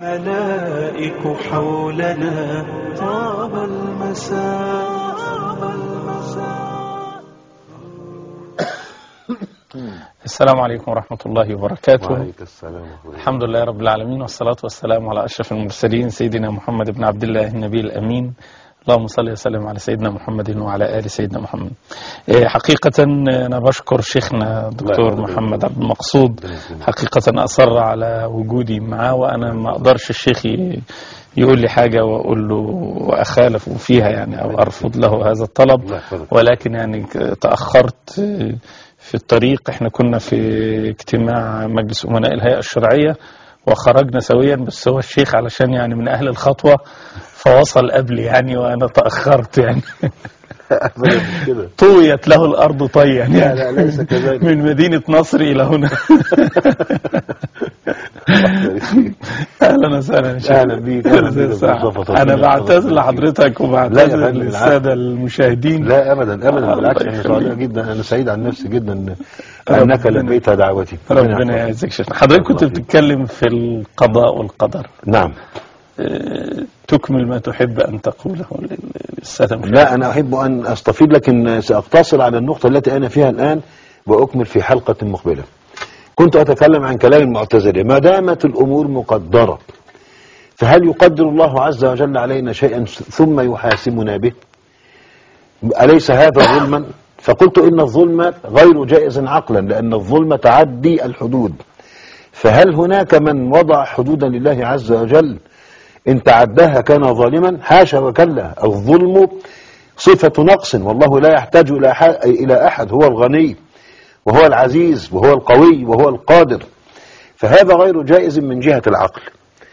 ملائك حولنا طاب المساء طاب المساء السلام عليكم ورحمة الله وبركاته وعليك السلام ورحمة الله. الحمد لله رب العالمين والصلاة والسلام على أشرف المرسلين سيدنا محمد بن عبد الله النبي الأمين اللهم صل وسلم على سيدنا محمد وعلى آل سيدنا محمد إيه، حقيقة أنا بشكر شيخنا دكتور يحفظك. محمد عبد المقصود حقيقة أصر على وجودي معاه وأنا ما أقدرش الشيخ ي- يقول لي حاجة وأقول له وأخالف فيها يعني أو أرفض له هذا الطلب الله يحفظك. ولكن يعني تأخرت في الطريق احنا كنا في اجتماع مجلس أمناء الهيئة الشرعية وخرجنا سويا بس هو الشيخ علشان يعني من أهل الخطوة فوصل قبلي يعني وأنا تأخرت يعني أبدا مش كده طويت له الأرض طيا لا يعني لا ليس كذلك من مدينة نصر إلى هنا أهلا وسهلا يا شيخ. أهلا بيك، أهلا بيك يا سعد. مصطفى، طمنا أنا بعتذر طمنا. لحضرتك لا يا وبعتذر فندم، للسادة المشاهدين لا ابدا ابدا الله بالعكس انا يخليك. سعيد جدا انا سعيد عن نفسي جدا إن- ربنا- انك لبيت دعوتي ربنا يحفظك. يعزك شيخ حضرتك كنت الله يخليك. بتتكلم في القضاء والقدر نعم أه، تكمل ما تحب أن تقوله لل- للسادة المشاهدين. لا انا احب ان استفيد لكن ساقتصر على النقطه التي انا فيها الان واكمل في حلقه مقبله كنت اتكلم عن كلام المعتزله ما دامت الامور مقدره فهل يقدر الله عز وجل علينا شيئا ثم يحاسبنا به أليس هذا ظلما فقلت إن الظلم غير جائز عقلا لأن الظلم تعدي الحدود فهل هناك من وضع حدودا لله عز وجل إن تعداها كان ظالما حاشا وكلا الظلم صفة نقص والله لا يحتاج إلى ح- إلى أحد هو الغني وهو العزيز وهو القوي وهو القادر فهذا غير جائز من جهة العقل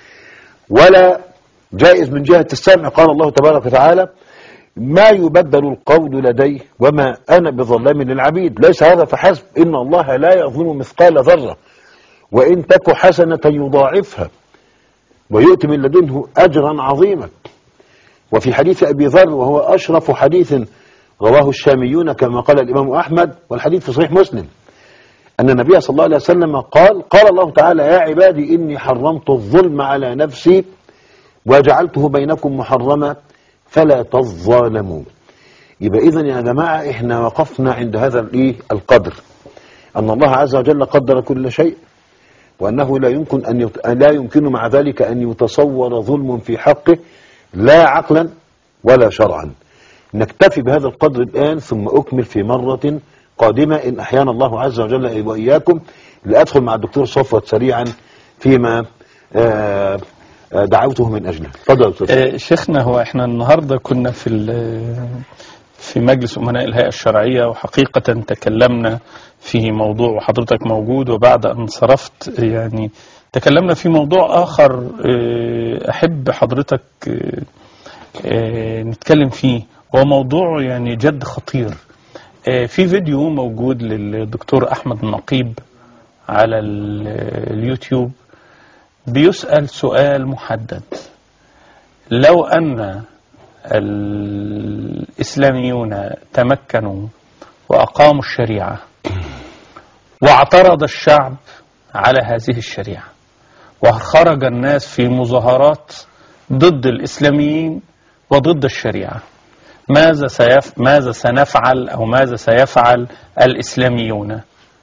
ولا جائز من جهة السمع قال الله تبارك وتعالى ما يبدل القول لدي وما أنا بظلام للعبيد ليس هذا فحسب إن الله لا يظلم مثقال ذرة وإن تك حسنة يضاعفها ويؤتي من لدنه أجرا عظيما وفي حديث أبي ذر وهو أشرف حديث رواه الشاميون كما قال الإمام أحمد والحديث في صحيح مسلم أن النبي صلى الله عليه وسلم قال قال الله تعالى يا عبادي إني حرمت الظلم على نفسي وجعلته بينكم محرما فلا تظالموا يبقى إذن يا جماعة إحنا وقفنا عند هذا الإيه القدر أن الله عز وجل قدر كل شيء وأنه لا يمكن أن يت... لا يمكن مع ذلك أن يتصور ظلم في حقه لا عقلا ولا شرعا نكتفي بهذا القدر الآن ثم أكمل في مرة قادمة إن أحيانا الله عز وجل وإياكم لأدخل مع الدكتور صفوت سريعا فيما آه، آه، دعوته من أجله تفضل يا أستاذ. أه، شيخنا هو احنا النهارده كنا في ال- في مجلس امناء الهيئه الشرعيه وحقيقه تكلمنا في موضوع وحضرتك موجود وبعد ان صرفت يعني تكلمنا في موضوع اخر أه، احب حضرتك أه، أه، نتكلم فيه هو موضوع يعني جد خطير أه، في فيديو موجود للدكتور احمد النقيب على ال- اليوتيوب بيسأل سؤال محدد لو أن الإسلاميون تمكنوا وأقاموا الشريعة واعترض الشعب على هذه الشريعة وخرج الناس في مظاهرات ضد الإسلاميين وضد الشريعة ماذا سيف ماذا سنفعل أو ماذا سيفعل الإسلاميون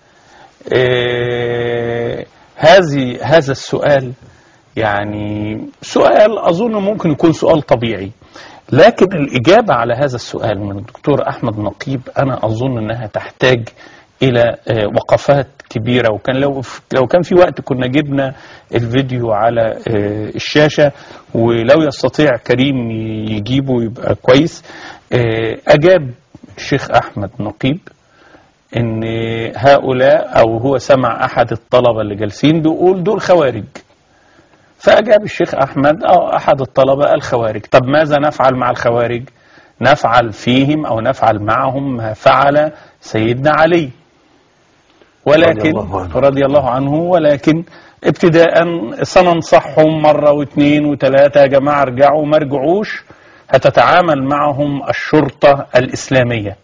إيه هذه هذا السؤال يعني سؤال أظن ممكن يكون سؤال طبيعي لكن الإجابة على هذا السؤال من الدكتور أحمد نقيب أنا أظن أنها تحتاج إلى آه، وقفات كبيرة وكان لو لو كان في وقت كنا جبنا الفيديو على آه، الشاشة ولو يستطيع كريم يجيبه يبقى كويس آه، أجاب الشيخ أحمد نقيب ان هؤلاء او هو سمع احد الطلبه اللي جالسين بيقول دول خوارج فاجاب الشيخ احمد اه احد الطلبه الخوارج طب ماذا نفعل مع الخوارج نفعل فيهم او نفعل معهم ما فعل سيدنا علي ولكن رضي الله عنه. رضي الله عنه ولكن ابتداء سننصحهم مرة واثنين وثلاثة يا جماعة ارجعوا ما رجعوش هتتعامل معهم الشرطة الإسلامية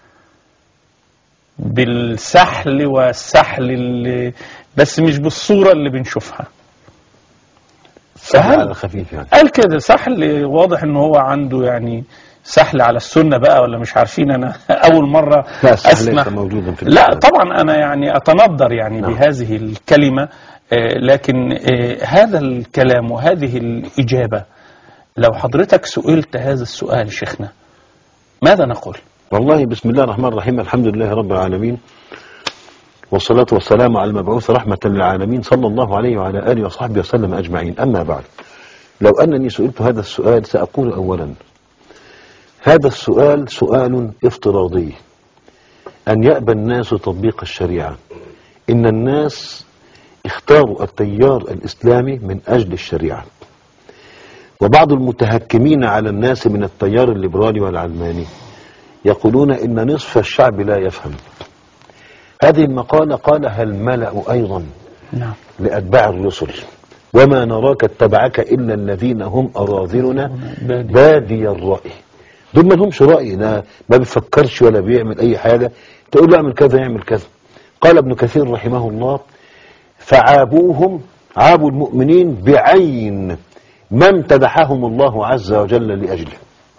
بالسحل والسحل اللي بس مش بالصورة اللي بنشوفها فهل- على الخفيف يعني قال كده سحل واضح ان هو عنده يعني سحل على السنه بقى ولا مش عارفين انا اول مره لا السحل اسمع ليس موجودا في لا الإسلام. طبعا انا يعني اتندر يعني نعم. بهذه الكلمه آه، لكن آه، هذا الكلام وهذه الاجابه لو حضرتك سئلت هذا السؤال شيخنا ماذا نقول؟ والله بسم الله الرحمن الرحيم الحمد لله رب العالمين والصلاة والسلام على المبعوث رحمة للعالمين صلى الله عليه وعلى آله وصحبه وسلم أجمعين أما بعد لو أنني سئلت هذا السؤال سأقول أولا هذا السؤال سؤال افتراضي أن يأبى الناس تطبيق الشريعة إن الناس اختاروا التيار الإسلامي من أجل الشريعة وبعض المتهكمين على الناس من التيار الليبرالي والعلماني يقولون إن نصف الشعب لا يفهم هذه المقالة قالها الملأ أيضا نعم لأتباع الرسل وما نراك اتبعك إلا الذين هم أراذلنا بادي. بادي الرأي دول ما لهمش رأي لا ما بيفكرش ولا بيعمل أي حاجة تقول له اعمل كذا يعمل كذا قال ابن كثير رحمه الله فعابوهم عابوا المؤمنين بعين ما امتدحهم الله عز وجل لأجله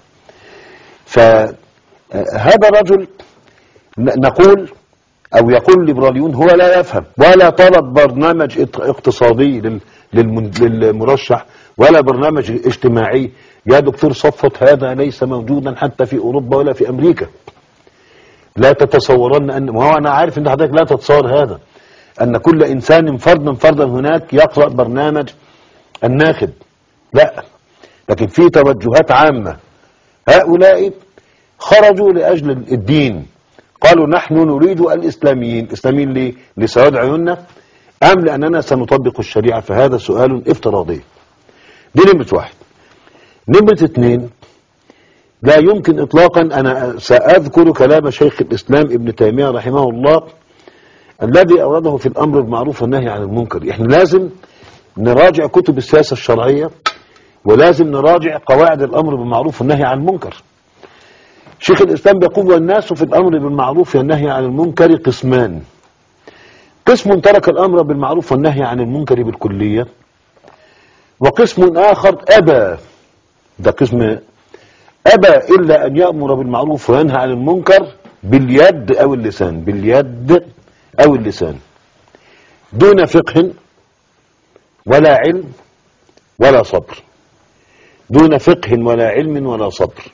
فهذا الرجل ن- نقول أو يقول الليبراليون هو لا يفهم ولا طلب برنامج ات- اقتصادي لل- للمن- للمرشح ولا برنامج اجتماعي يا دكتور صفت هذا ليس موجودا حتى في أوروبا ولا في أمريكا لا تتصورن أن ما هو أنا عارف أن حضرتك لا تتصور هذا أن كل إنسان فردا فردا هناك يقرأ برنامج الناخب لا لكن في توجهات عامة هؤلاء خرجوا لأجل الدين قالوا نحن نريد الإسلاميين الإسلاميين ليه؟ لسواد عيوننا أم لأننا سنطبق الشريعة فهذا سؤال افتراضي دي نمرة واحد نمرة اثنين لا يمكن إطلاقا أنا سأذكر كلام شيخ الإسلام ابن تيمية رحمه الله الذي أورده في الأمر بالمعروف والنهي عن المنكر إحنا لازم نراجع كتب السياسة الشرعية ولازم نراجع قواعد الأمر بالمعروف والنهي عن المنكر شيخ الإسلام بيقول والناس في الأمر بالمعروف والنهي عن المنكر قسمان قسم ترك الأمر بالمعروف والنهي عن المنكر بالكلية وقسم آخر أبى ده قسم أبى إلا أن يأمر بالمعروف وينهى عن المنكر باليد أو اللسان باليد أو اللسان دون فقه ولا علم ولا صبر دون فقه ولا علم ولا صبر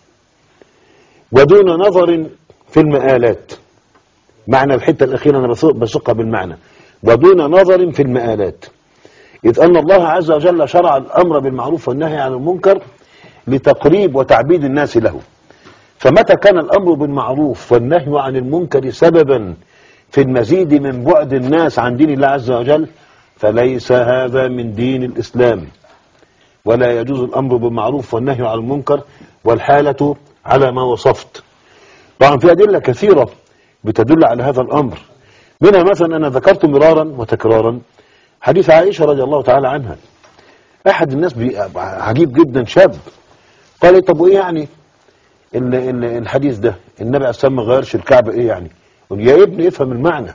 ودون نظر في المآلات معنى الحتة الأخيرة أنا بسوق- بسوقها بالمعنى ودون نظر في المآلات إذ أن الله عز وجل شرع الأمر بالمعروف والنهي عن المنكر لتقريب وتعبيد الناس له فمتى كان الأمر بالمعروف والنهي عن المنكر سببا في المزيد من بعد الناس عن دين الله عز وجل فليس هذا من دين الإسلام ولا يجوز الأمر بالمعروف والنهي عن المنكر والحالة على ما وصفت طبعا في أدلة كثيرة بتدل على هذا الأمر منها مثلا أنا ذكرت مرارا وتكرارا حديث عائشة رضي الله تعالى عنها أحد الناس بي- عجيب جدا شاب قال لي طب وإيه يعني ال- ال- الحديث ده النبي عليه الصلاة والسلام ما غيرش الكعبة إيه يعني قل يا ابني افهم المعنى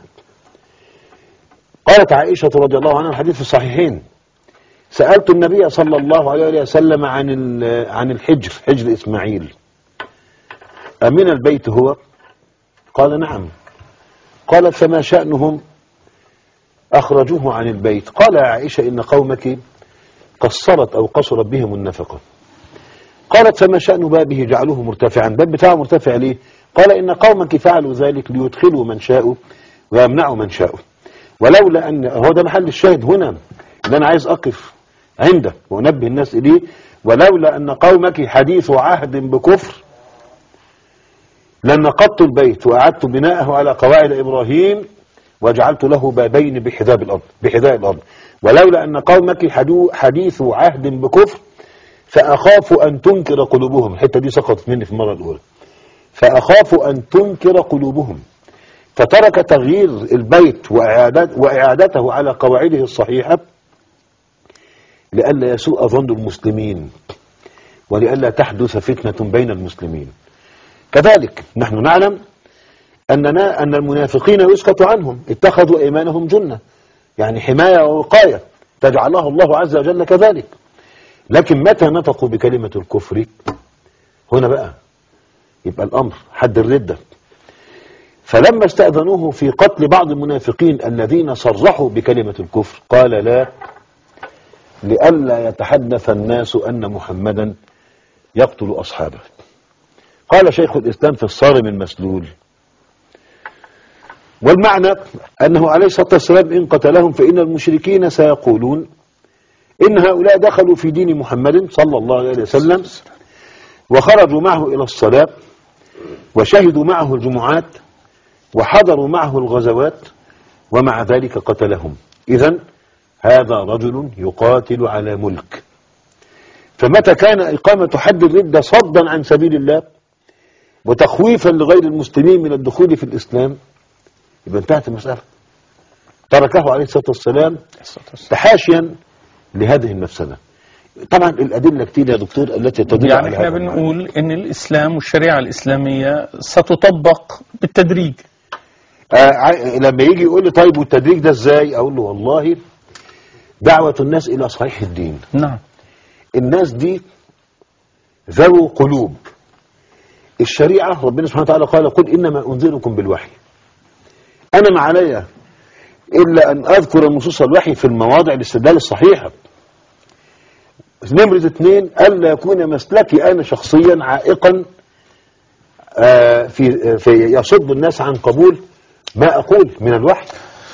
قالت عائشة رضي الله عنها الحديث في الصحيحين سألت النبي صلى الله عليه وسلم عن ال- عن الحجر حجر إسماعيل أمن البيت هو قال نعم قالت فما شأنهم أخرجوه عن البيت قال يا عائشة إن قومك قصرت أو قصرت بهم النفقة قالت فما شأن بابه جعلوه مرتفعا باب بتاعه مرتفع ليه قال إن قومك فعلوا ذلك ليدخلوا من شاءوا ويمنعوا من شاءوا ولولا أن هو ده محل الشاهد هنا اللي أنا عايز أقف عنده وأنبه الناس إليه ولولا أن قومك حديث عهد بكفر لنقضت البيت وأعدت بناءه على قواعد إبراهيم وجعلت له بابين بحذاء الأرض بحذاء الأرض ولولا أن قومك حدو- حديث عهد بكفر فأخاف أن تنكر قلوبهم الحتة دي سقطت مني في المرة الأولى فأخاف أن تنكر قلوبهم فترك تغيير البيت وإعادت وإعادته على قواعده الصحيحة لئلا يسوء ظن المسلمين ولئلا تحدث فتنة بين المسلمين كذلك نحن نعلم أننا أن المنافقين يسقط عنهم اتخذوا إيمانهم جنة يعني حماية ووقاية تجعله الله عز وجل كذلك لكن متى نطقوا بكلمة الكفر هنا بقى يبقى الأمر حد الردة فلما استأذنوه في قتل بعض المنافقين الذين صرحوا بكلمة الكفر قال لا لئلا يتحدث الناس أن محمدا يقتل أصحابه قال شيخ الإسلام في الصارم المسلول والمعنى أنه عليه الصلاة والسلام إن قتلهم فإن المشركين سيقولون إن هؤلاء دخلوا في دين محمد صلى الله عليه وسلم وخرجوا معه إلى الصلاة وشهدوا معه الجمعات وحضروا معه الغزوات ومع ذلك قتلهم إذا هذا رجل يقاتل على ملك فمتى كان إقامة حد الردة صدا عن سبيل الله وتخويفا لغير المسلمين من الدخول في الإسلام يبقى انتهت المسألة تركه عليه الصلاة والسلام تحاشيا لهذه المفسدة طبعا الأدلة كتير يا دكتور التي تدل يعني على احنا هذا المعنى. بنقول ان الاسلام والشريعه الاسلاميه ستطبق بالتدريج آه ع- لما يجي يقول لي طيب والتدريج ده ازاي اقول له والله دعوة الناس الى صحيح الدين نعم الناس دي ذو قلوب الشريعة ربنا سبحانه وتعالى قال قل إنما أنذركم بالوحي أنا ما علي إلا أن أذكر نصوص الوحي في المواضع الاستدلال الصحيحة نمرة اثنين ألا يكون مسلكي أنا شخصيا عائقا آه، في في يصد الناس عن قبول ما أقول من الوحي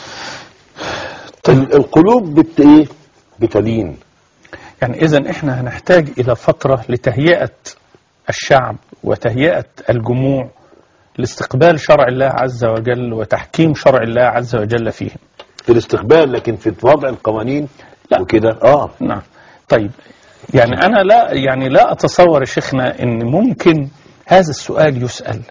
ال- القلوب بت إيه؟ بتلين يعني اذا احنا هنحتاج الى فتره لتهيئه الشعب وتهيئه الجموع لاستقبال شرع الله عز وجل وتحكيم شرع الله عز وجل فيهم في الاستقبال لكن في وضع القوانين لا. وكده اه نعم طيب يعني انا لا يعني لا اتصور يا شيخنا ان ممكن هذا السؤال يسال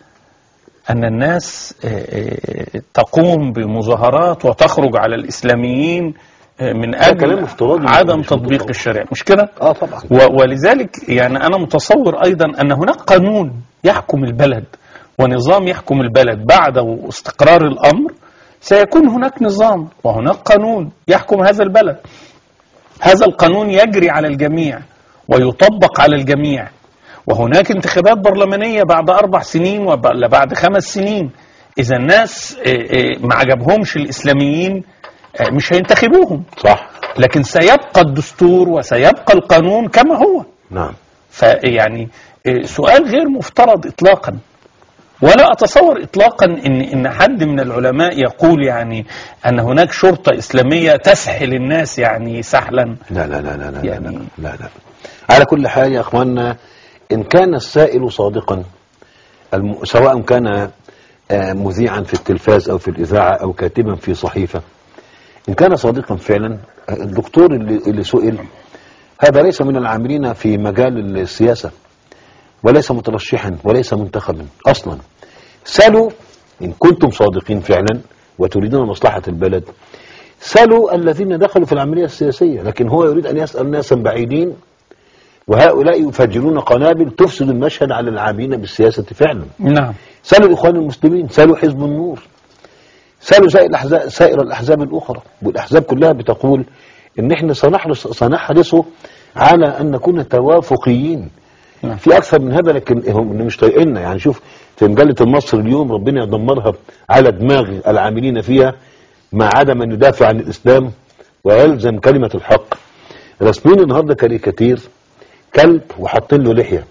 ان الناس آه، آه، تقوم بمظاهرات وتخرج على الاسلاميين آه، من كلام اجل افتراضي عدم مش تطبيق متصور. الشريعه مش كده اه طبعا و- ولذلك يعني انا متصور ايضا ان هناك قانون يحكم البلد ونظام يحكم البلد بعد استقرار الامر سيكون هناك نظام وهناك قانون يحكم هذا البلد هذا القانون يجري على الجميع ويطبق على الجميع وهناك انتخابات برلمانية بعد أربع سنين ولا بعد خمس سنين إذا الناس آه، آه، ما عجبهمش الإسلاميين آه، مش هينتخبوهم صح لكن سيبقى الدستور وسيبقى القانون كما هو نعم فيعني آه، سؤال غير مفترض إطلاقا ولا أتصور إطلاقا إن إن حد من العلماء يقول يعني أن هناك شرطة إسلامية تسحل الناس يعني سحلا لا لا لا لا لا يعني- لا, لا لا على كل حال يا اخواننا ان كان السائل صادقا الم... سواء كان آه، مذيعا في التلفاز او في الاذاعه او كاتبا في صحيفه ان كان صادقا فعلا آه، الدكتور اللي, اللي سئل هذا ليس من العاملين في مجال السياسه وليس مترشحا وليس منتخبا اصلا سالوا ان كنتم صادقين فعلا وتريدون مصلحه البلد سالوا الذين دخلوا في العمليه السياسيه لكن هو يريد ان يسال ناسا بعيدين وهؤلاء يفجرون قنابل تفسد المشهد على العاملين بالسياسه فعلا نعم سالوا الاخوان المسلمين سالوا حزب النور سالوا سائر الاحزاب سائر الاحزاب الاخرى والاحزاب كلها بتقول ان احنا سنحرص سنحرص على ان نكون توافقيين نعم. في اكثر من هذا لكن هم مش طايقيننا يعني شوف في مجله المصري اليوم ربنا يدمرها على دماغ العاملين فيها ما عدا من يدافع عن الاسلام ويلزم كلمه الحق رسمين النهارده كاريكاتير كلب وحاطين له لحيه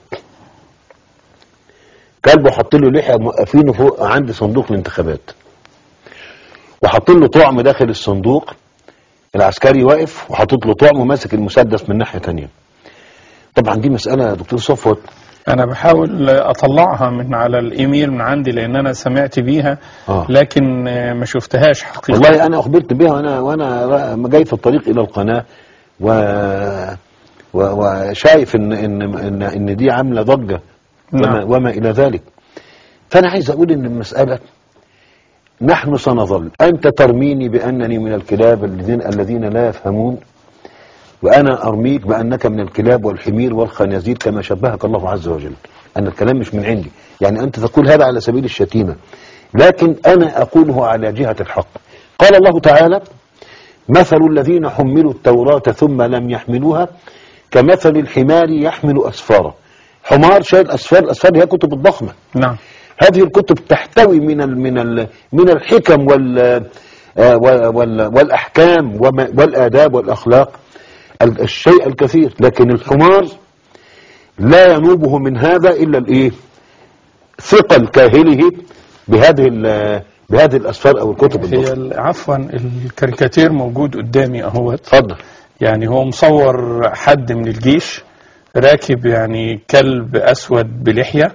كلب وحاطين له لحيه موقفينه فوق عند صندوق الانتخابات وحاطين له طعم داخل الصندوق العسكري واقف وحاطط له طعم وماسك المسدس من ناحيه تانية طبعا دي مساله يا دكتور صفوت أنا بحاول أطلعها من على الإيميل من عندي لأن أنا سمعت بيها آه. لكن آه، ما شفتهاش حقيقة والله انا اخبرت بها وانا وانا را- جاي في الطريق الى القناه و و- وشايف ان ان ان ان دي عامله ضجه وما, نعم. وما الى ذلك فانا عايز اقول ان المساله نحن سنظل انت ترميني بانني من الكلاب الذين الذين لا يفهمون وانا ارميك بانك من الكلاب والحمير والخنازير كما شبهك الله عز وجل ان الكلام مش من عندي يعني انت تقول هذا على سبيل الشتيمه لكن انا اقوله على جهه الحق قال الله تعالى مثل الذين حملوا التوراة ثم لم يحملوها كمثل الحمار يحمل أسفارا حمار شايل أسفار الأسفار هي كتب الضخمة نعم هذه الكتب تحتوي من ال من ال من الحكم وال آه، وال والاحكام وما- والاداب والاخلاق ال- الشيء الكثير لكن الحمار لا ينوبه من هذا الا الايه ثقل كاهله بهذه ال- بهذه الاسفار او الكتب هي الضخمه ال- عفوا الكاريكاتير موجود قدامي اهوت اتفضل يعني هو مصور حد من الجيش راكب يعني كلب اسود بلحيه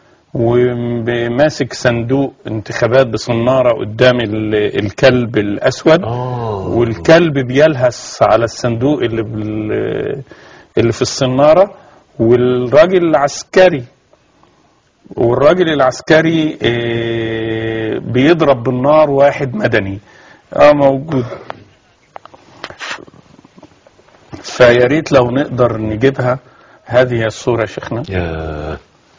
وماسك صندوق انتخابات بصناره قدام ال- الكلب الاسود اه والكلب بيلهس على الصندوق اللي بال... اللي في الصناره والراجل العسكري والراجل العسكري آه، بيضرب بالنار واحد مدني اه موجود فيا ريت لو نقدر نجيبها هذه هي الصوره يا شيخنا يا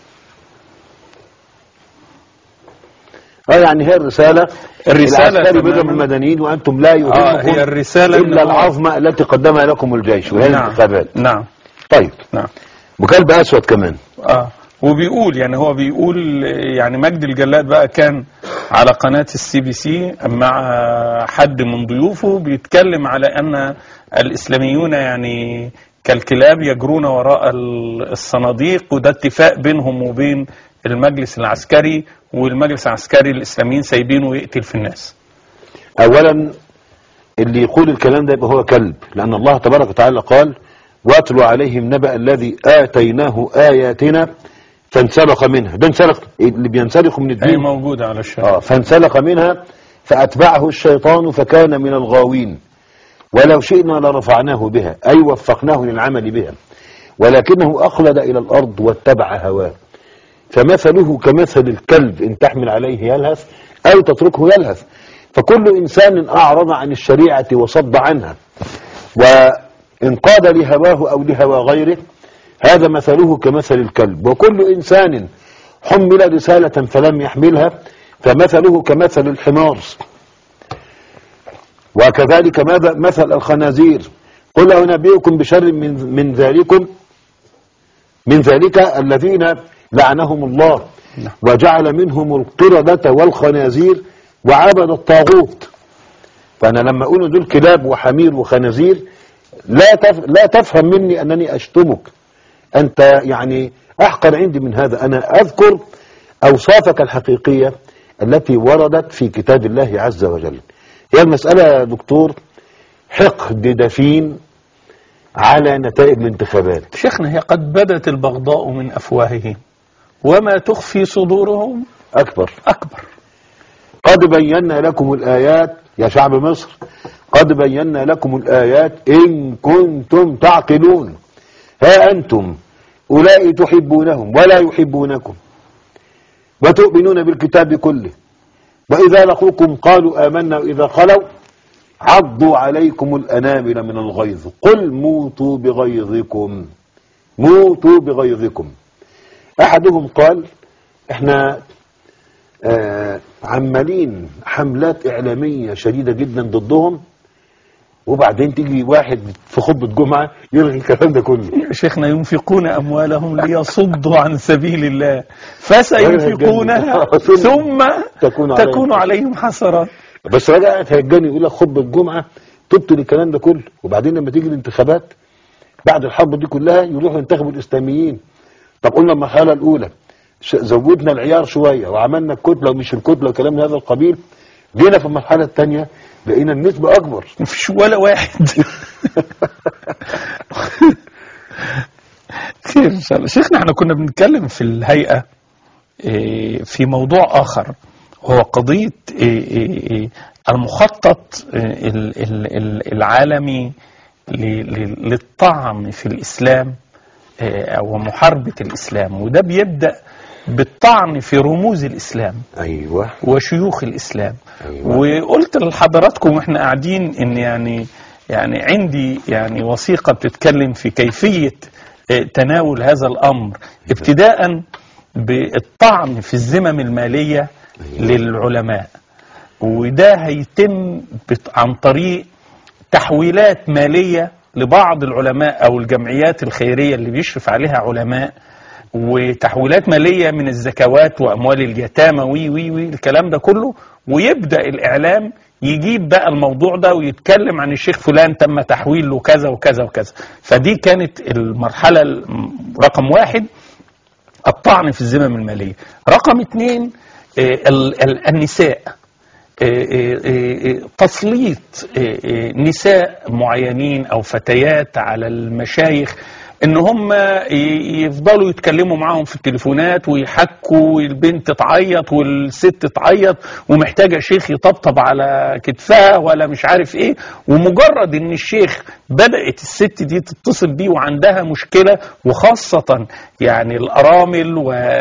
اه يعني هي الرسالة الرسالة العسكري تماماً. بضرب المدنيين وأنتم لا يهمكم اه هي الرساله إن إلا هو- العظمة التي قدمها لكم الجيش وهي نعم الانتخابات نعم طيب نعم وكلب أسود كمان اه وبيقول يعني هو بيقول يعني مجدي الجلاد بقى كان على قناة السي بي سي مع حد من ضيوفه بيتكلم على أن الإسلاميون يعني كالكلاب يجرون وراء ال- الصناديق وده اتفاق بينهم وبين المجلس العسكري والمجلس العسكري الإسلاميين سايبينه يقتل في الناس أولا اللي يقول الكلام ده يبقى هو كلب لأن الله تبارك وتعالى قال واتلو عليهم نبأ الذي آتيناه آياتنا فانسلخ منها ده انسلخ اللي بينسلخ من هي الدين موجودة على الشاشة آه فانسلخ منها فأتبعه الشيطان فكان من الغاوين ولو شئنا لرفعناه بها أي وفقناه للعمل بها ولكنه أخلد إلى الأرض واتبع هواه فمثله كمثل الكلب إن تحمل عليه يلهث أو تتركه يلهث فكل إنسان أعرض عن الشريعة وصد عنها وانقاد لهواه أو لهوى غيره هذا مثله كمثل الكلب وكل إنسان حمل رسالة فلم يحملها فمثله كمثل الحمار وكذلك ماذا مثل الخنازير قل أنبئكم بشر من, من ذلكم من ذلك الذين لعنهم الله نعم. وجعل منهم القردة والخنازير وعبد الطاغوت فأنا لما أقول دول كلاب وحمير وخنازير لا تف... لا تفهم مني أنني أشتمك أنت يعني أحقر عندي من هذا أنا أذكر أوصافك الحقيقية التي وردت في كتاب الله عز وجل هي المسألة يا دكتور حقد دفين على نتائج الانتخابات شيخنا هي قد بدت البغضاء من أفواههم وما تخفي صدورهم أكبر أكبر قد بينا لكم الآيات يا شعب مصر قد بينا لكم الآيات إن كنتم تعقلون ها أنتم أولئك تحبونهم ولا يحبونكم وتؤمنون بالكتاب كله وإذا لقوكم قالوا آمنا وإذا خلوا عضوا عليكم الأنامل من الغيظ قل موتوا بغيظكم موتوا بغيظكم أحدهم قال احنا آه عمالين حملات إعلامية شديدة جدا ضدهم وبعدين تيجي واحد في خطبة جمعة يلغي الكلام ده كله يا شيخنا ينفقون أموالهم ليصدوا عن سبيل الله فسينفقونها ثم ثم تكون عليهم تكون عليهم حسرات بس راجع هيجاني يقول لك خطبة جمعة تبطل الكلام ده كله وبعدين لما تيجي الانتخابات بعد الحرب دي كلها يروحوا ينتخبوا الإسلاميين طب قلنا المرحلة الأولى ش- زودنا العيار شوية وعملنا الكتلة ومش الكتلة وكلام من هذا القبيل جينا في المرحلة الثانية لقينا النسبة أكبر مفيش ولا واحد خير ان شاء الله شيخنا احنا كنا بنتكلم في الهيئه إيه، في موضوع اخر وهو قضيه إيه، إيه، إيه، المخطط إيه، ال- ال- ال- العالمي ل- ل- للطعن في الاسلام إيه، او محاربه الاسلام وده بيبدا بالطعن في رموز الاسلام أيوة وشيوخ الاسلام أيوة. وقلت لحضراتكم واحنا قاعدين ان يعني يعني عندي يعني وثيقه بتتكلم في كيفيه آه، تناول هذا الامر ابتداء بالطعن في الذمم الماليه أيوة. للعلماء وده هيتم بت- عن طريق تحويلات مالية لبعض العلماء أو الجمعيات الخيرية اللي بيشرف عليها علماء وتحويلات مالية من الزكوات وأموال اليتامى وي وي وي الكلام ده كله ويبدأ الإعلام يجيب بقى الموضوع ده ويتكلم عن الشيخ فلان تم تحويل له كذا وكذا وكذا فدي كانت المرحلة الم- رقم واحد الطعن في الذمم المالية رقم اثنين آه، ال- ال- النساء آه، آه، آه، تسليط آه، آه، نساء معينين او فتيات على المشايخ ان هم ي- يفضلوا يتكلموا معاهم في التليفونات ويحكوا البنت تعيط والست تعيط ومحتاجه شيخ يطبطب على كتفها ولا مش عارف ايه ومجرد ان الشيخ بدات الست دي تتصل بيه وعندها مشكله وخاصه يعني الارامل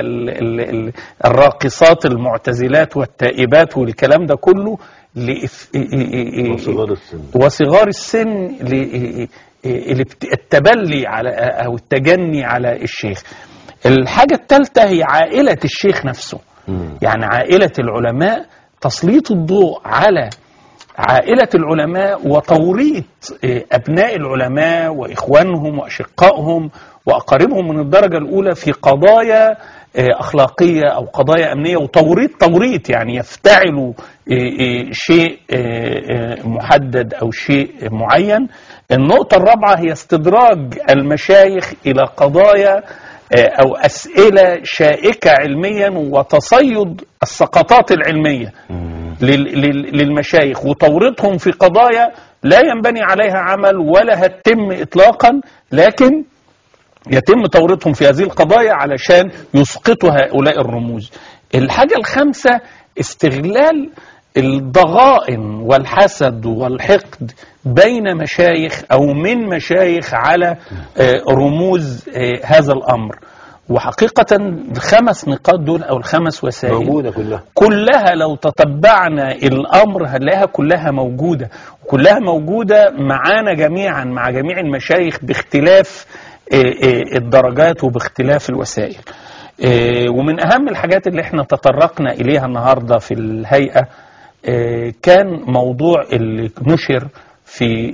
والراقصات المعتزلات والتائبات والكلام ده كله لإف... وصغار السن وصغار السن ل- الابت- التبلي على او التجني على الشيخ. الحاجه الثالثه هي عائله الشيخ نفسه. مم. يعني عائله العلماء تسليط الضوء على عائله العلماء وتوريط آه، ابناء العلماء واخوانهم واشقائهم واقاربهم من الدرجه الاولى في قضايا آه، اخلاقيه او قضايا امنيه وتوريط توريط يعني يفتعلوا آه، آه، شيء آه، آه، محدد او شيء معين. النقطه الرابعه هي استدراج المشايخ الى قضايا آه، او اسئله شائكه علميا وتصيد السقطات العلميه مم. لل- لل- للمشايخ وتورطهم في قضايا لا ينبني عليها عمل ولا هتتم اطلاقا لكن يتم تورطهم في هذه القضايا علشان يسقطوا هؤلاء الرموز الحاجة الخامسة استغلال الضغائن والحسد والحقد بين مشايخ أو من مشايخ على آه، رموز آه، هذا الأمر وحقيقة الخمس نقاط دول أو الخمس وسائل موجودة كلها كلها لو تتبعنا الامر هنلاقيها كلها موجوده وكلها موجوده معانا جميعا مع جميع المشايخ باختلاف آه، آه، الدرجات وباختلاف الوسائل آه، ومن اهم الحاجات اللي احنا تطرقنا اليها النهارده في الهيئه آه، كان موضوع اللي نشر في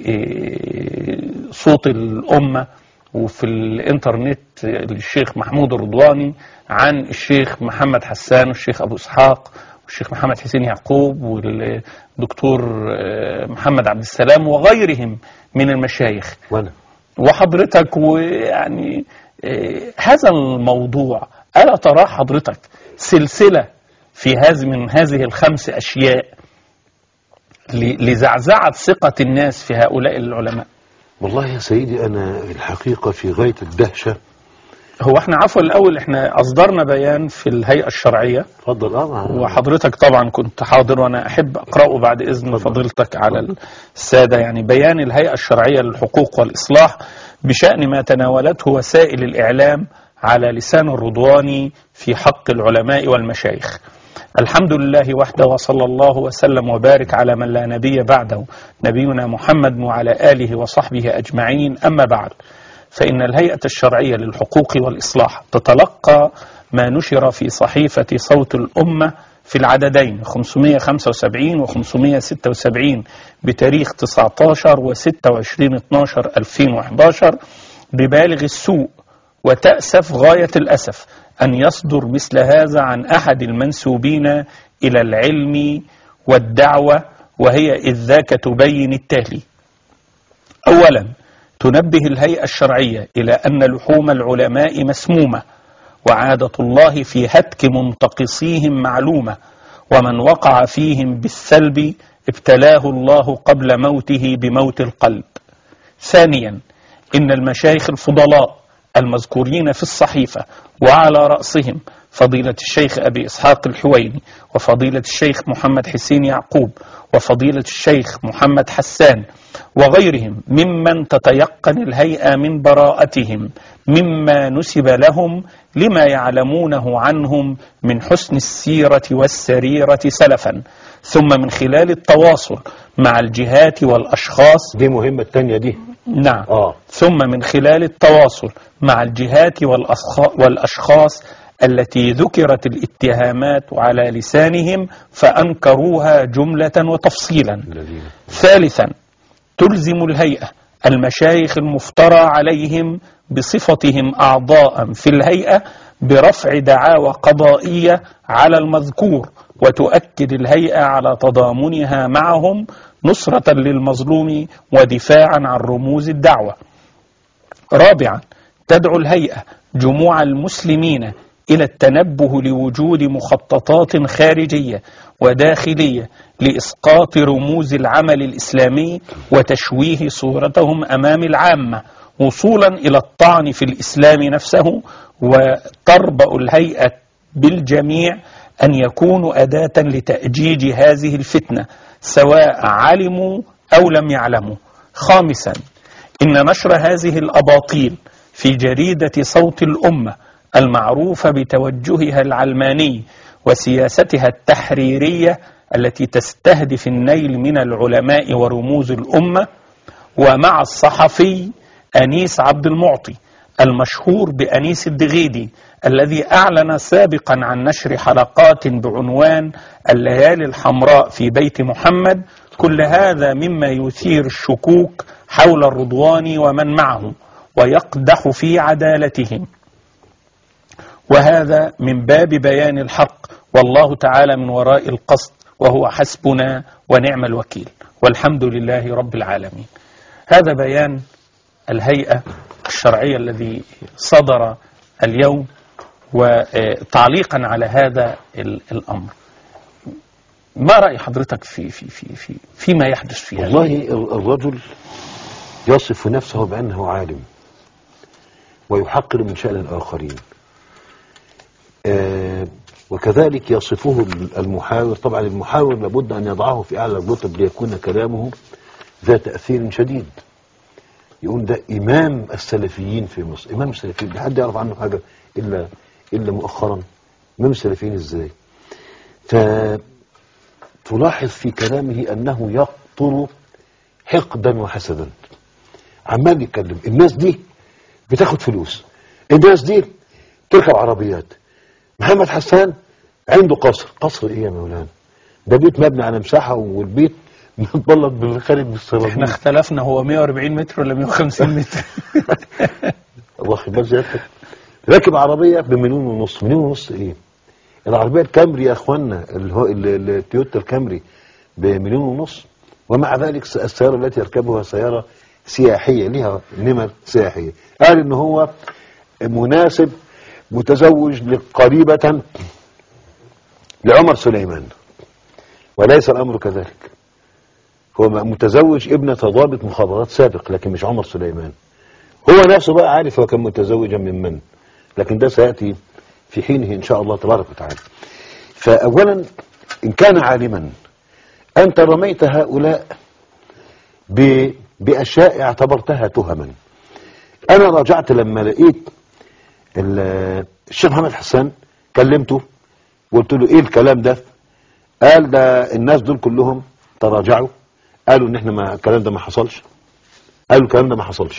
آه، صوت الامه وفي الانترنت للشيخ محمود الرضواني عن الشيخ محمد حسان والشيخ ابو اسحاق والشيخ محمد حسين يعقوب والدكتور آه، محمد عبد السلام وغيرهم من المشايخ وانا وحضرتك ويعني آه، هذا الموضوع ألا ترى حضرتك سلسلة في هذه من هذه الخمس أشياء ل- لزعزعة ثقة الناس في هؤلاء العلماء والله يا سيدي انا الحقيقة في غاية الدهشة هو احنا عفوا الأول احنا أصدرنا بيان في الهيئة الشرعية اتفضل اه وحضرتك طبعا كنت حاضر وانا احب اقراه بعد اذن فضيلتك على الساده يعني بيان الهيئه الشرعيه للحقوق والاصلاح بشان ما تناولته وسائل الاعلام على لسان الرضواني في حق العلماء والمشايخ. الحمد لله وحده وصلى الله وسلم وبارك على من لا نبي بعده نبينا محمد وعلى اله وصحبه اجمعين اما بعد. فإن الهيئة الشرعية للحقوق والإصلاح تتلقى ما نشر في صحيفة صوت الأمة في العددين 575 و 576 بتاريخ 19 و 26 12 2011 ببالغ السوء وتأسف غاية الأسف أن يصدر مثل هذا عن أحد المنسوبين إلى العلم والدعوة وهي إذ ذاك تبين التالي أولا تنبه الهيئة الشرعية إلى أن لحوم العلماء مسمومة وعادة الله في هتك منتقصيهم معلومة ومن وقع فيهم بالسلب ابتلاه الله قبل موته بموت القلب ثانيا إن المشايخ الفضلاء المذكورين في الصحيفة وعلى رأسهم فضيلة الشيخ أبي إسحاق الحويني وفضيلة الشيخ محمد حسين يعقوب وفضيلة الشيخ محمد حسان وغيرهم ممن تتيقن الهيئة من براءتهم مما نسب لهم لما يعلمونه عنهم من حسن السيرة والسريرة سلفا ثم من خلال التواصل مع الجهات والأشخاص دي مهمة التانية دي نعم اه ثم من خلال التواصل مع الجهات والأصخ- والأشخاص التي ذكرت الاتهامات على لسانهم فأنكروها جملة وتفصيلا الذين ثالثا تلزم الهيئة المشايخ المفترى عليهم بصفتهم أعضاء في الهيئة برفع دعاوى قضائية على المذكور وتؤكد الهيئة على تضامنها معهم نصرة للمظلوم ودفاعا عن رموز الدعوة رابعا تدعو الهيئة جموع المسلمين إلى التنبه لوجود مخططات خارجية وداخلية لإسقاط رموز العمل الإسلامي وتشويه صورتهم أمام العامة وصولا إلى الطعن في الإسلام نفسه وتربأ الهيئة بالجميع أن يكونوا أداة لتأجيج هذه الفتنة سواء علموا أو لم يعلموا خامسا إن نشر هذه الأباطيل في جريدة صوت الأمة المعروفة بتوجهها العلماني وسياستها التحريرية التي تستهدف النيل من العلماء ورموز الأمة ومع الصحفي أنيس عبد المعطي المشهور بأنيس الدغيدي الذي أعلن سابقا عن نشر حلقات بعنوان الليالي الحمراء في بيت محمد كل هذا مما يثير الشكوك حول الرضوان ومن معه ويقدح في عدالتهم وهذا من باب بيان الحق والله تعالى من وراء القصد وهو حسبنا ونعم الوكيل والحمد لله رب العالمين هذا بيان الهيئة الشرعية الذي صدر اليوم وتعليقا على هذا ال- الأمر ما رأي حضرتك في في في في فيما يحدث في هذا والله ال- الرجل يصف نفسه بأنه عالم ويحقر من شأن الآخرين آه، وكذلك يصفه ال- المحاور طبعا المحاور لابد أن يضعه في أعلى الرتب ليكون كلامه ذات تأثير شديد يقول ده إمام السلفيين في مصر إمام السلفيين ده حد يعرف عنه حاجة إلا إلا مؤخرا إمام السلفيين إزاي فتلاحظ في كلامه أنه يقطر حقدا وحسدا عمال يتكلم الناس دي بتاخد فلوس الناس دي تركب عربيات محمد حسان عنده قصر قصر ايه يا مولانا ده بيت مبني على مساحه والبيت متبلط بالخارج احنا بالسيراميك اختلفنا هو 140 متر ولا 150 متر الله يخبر زيادتك راكب عربيه بمليون ونص مليون ونص ايه العربيه الكامري يا اخوانا اللي هو ال- ال- التويوتا الكامري بمليون ونص ومع ذلك س- السياره التي يركبها سياره سياحيه لها نمر سياحيه قال ان هو مناسب متزوج قريبه لعمر سليمان وليس الامر كذلك هو متزوج ابنة ضابط مخابرات سابق لكن مش عمر سليمان هو نفسه بقى عارف هو كان متزوجا من من لكن ده سيأتي في حينه إن شاء الله تبارك وتعالى فأولا إن كان عالما أنت رميت هؤلاء ب- بأشياء اعتبرتها تهما أنا رجعت لما لقيت ال- الشيخ محمد حسان كلمته وقلت له إيه الكلام ده قال ده الناس دول كلهم تراجعوا قالوا ان احنا ما الكلام ده ما حصلش قالوا الكلام ده ما حصلش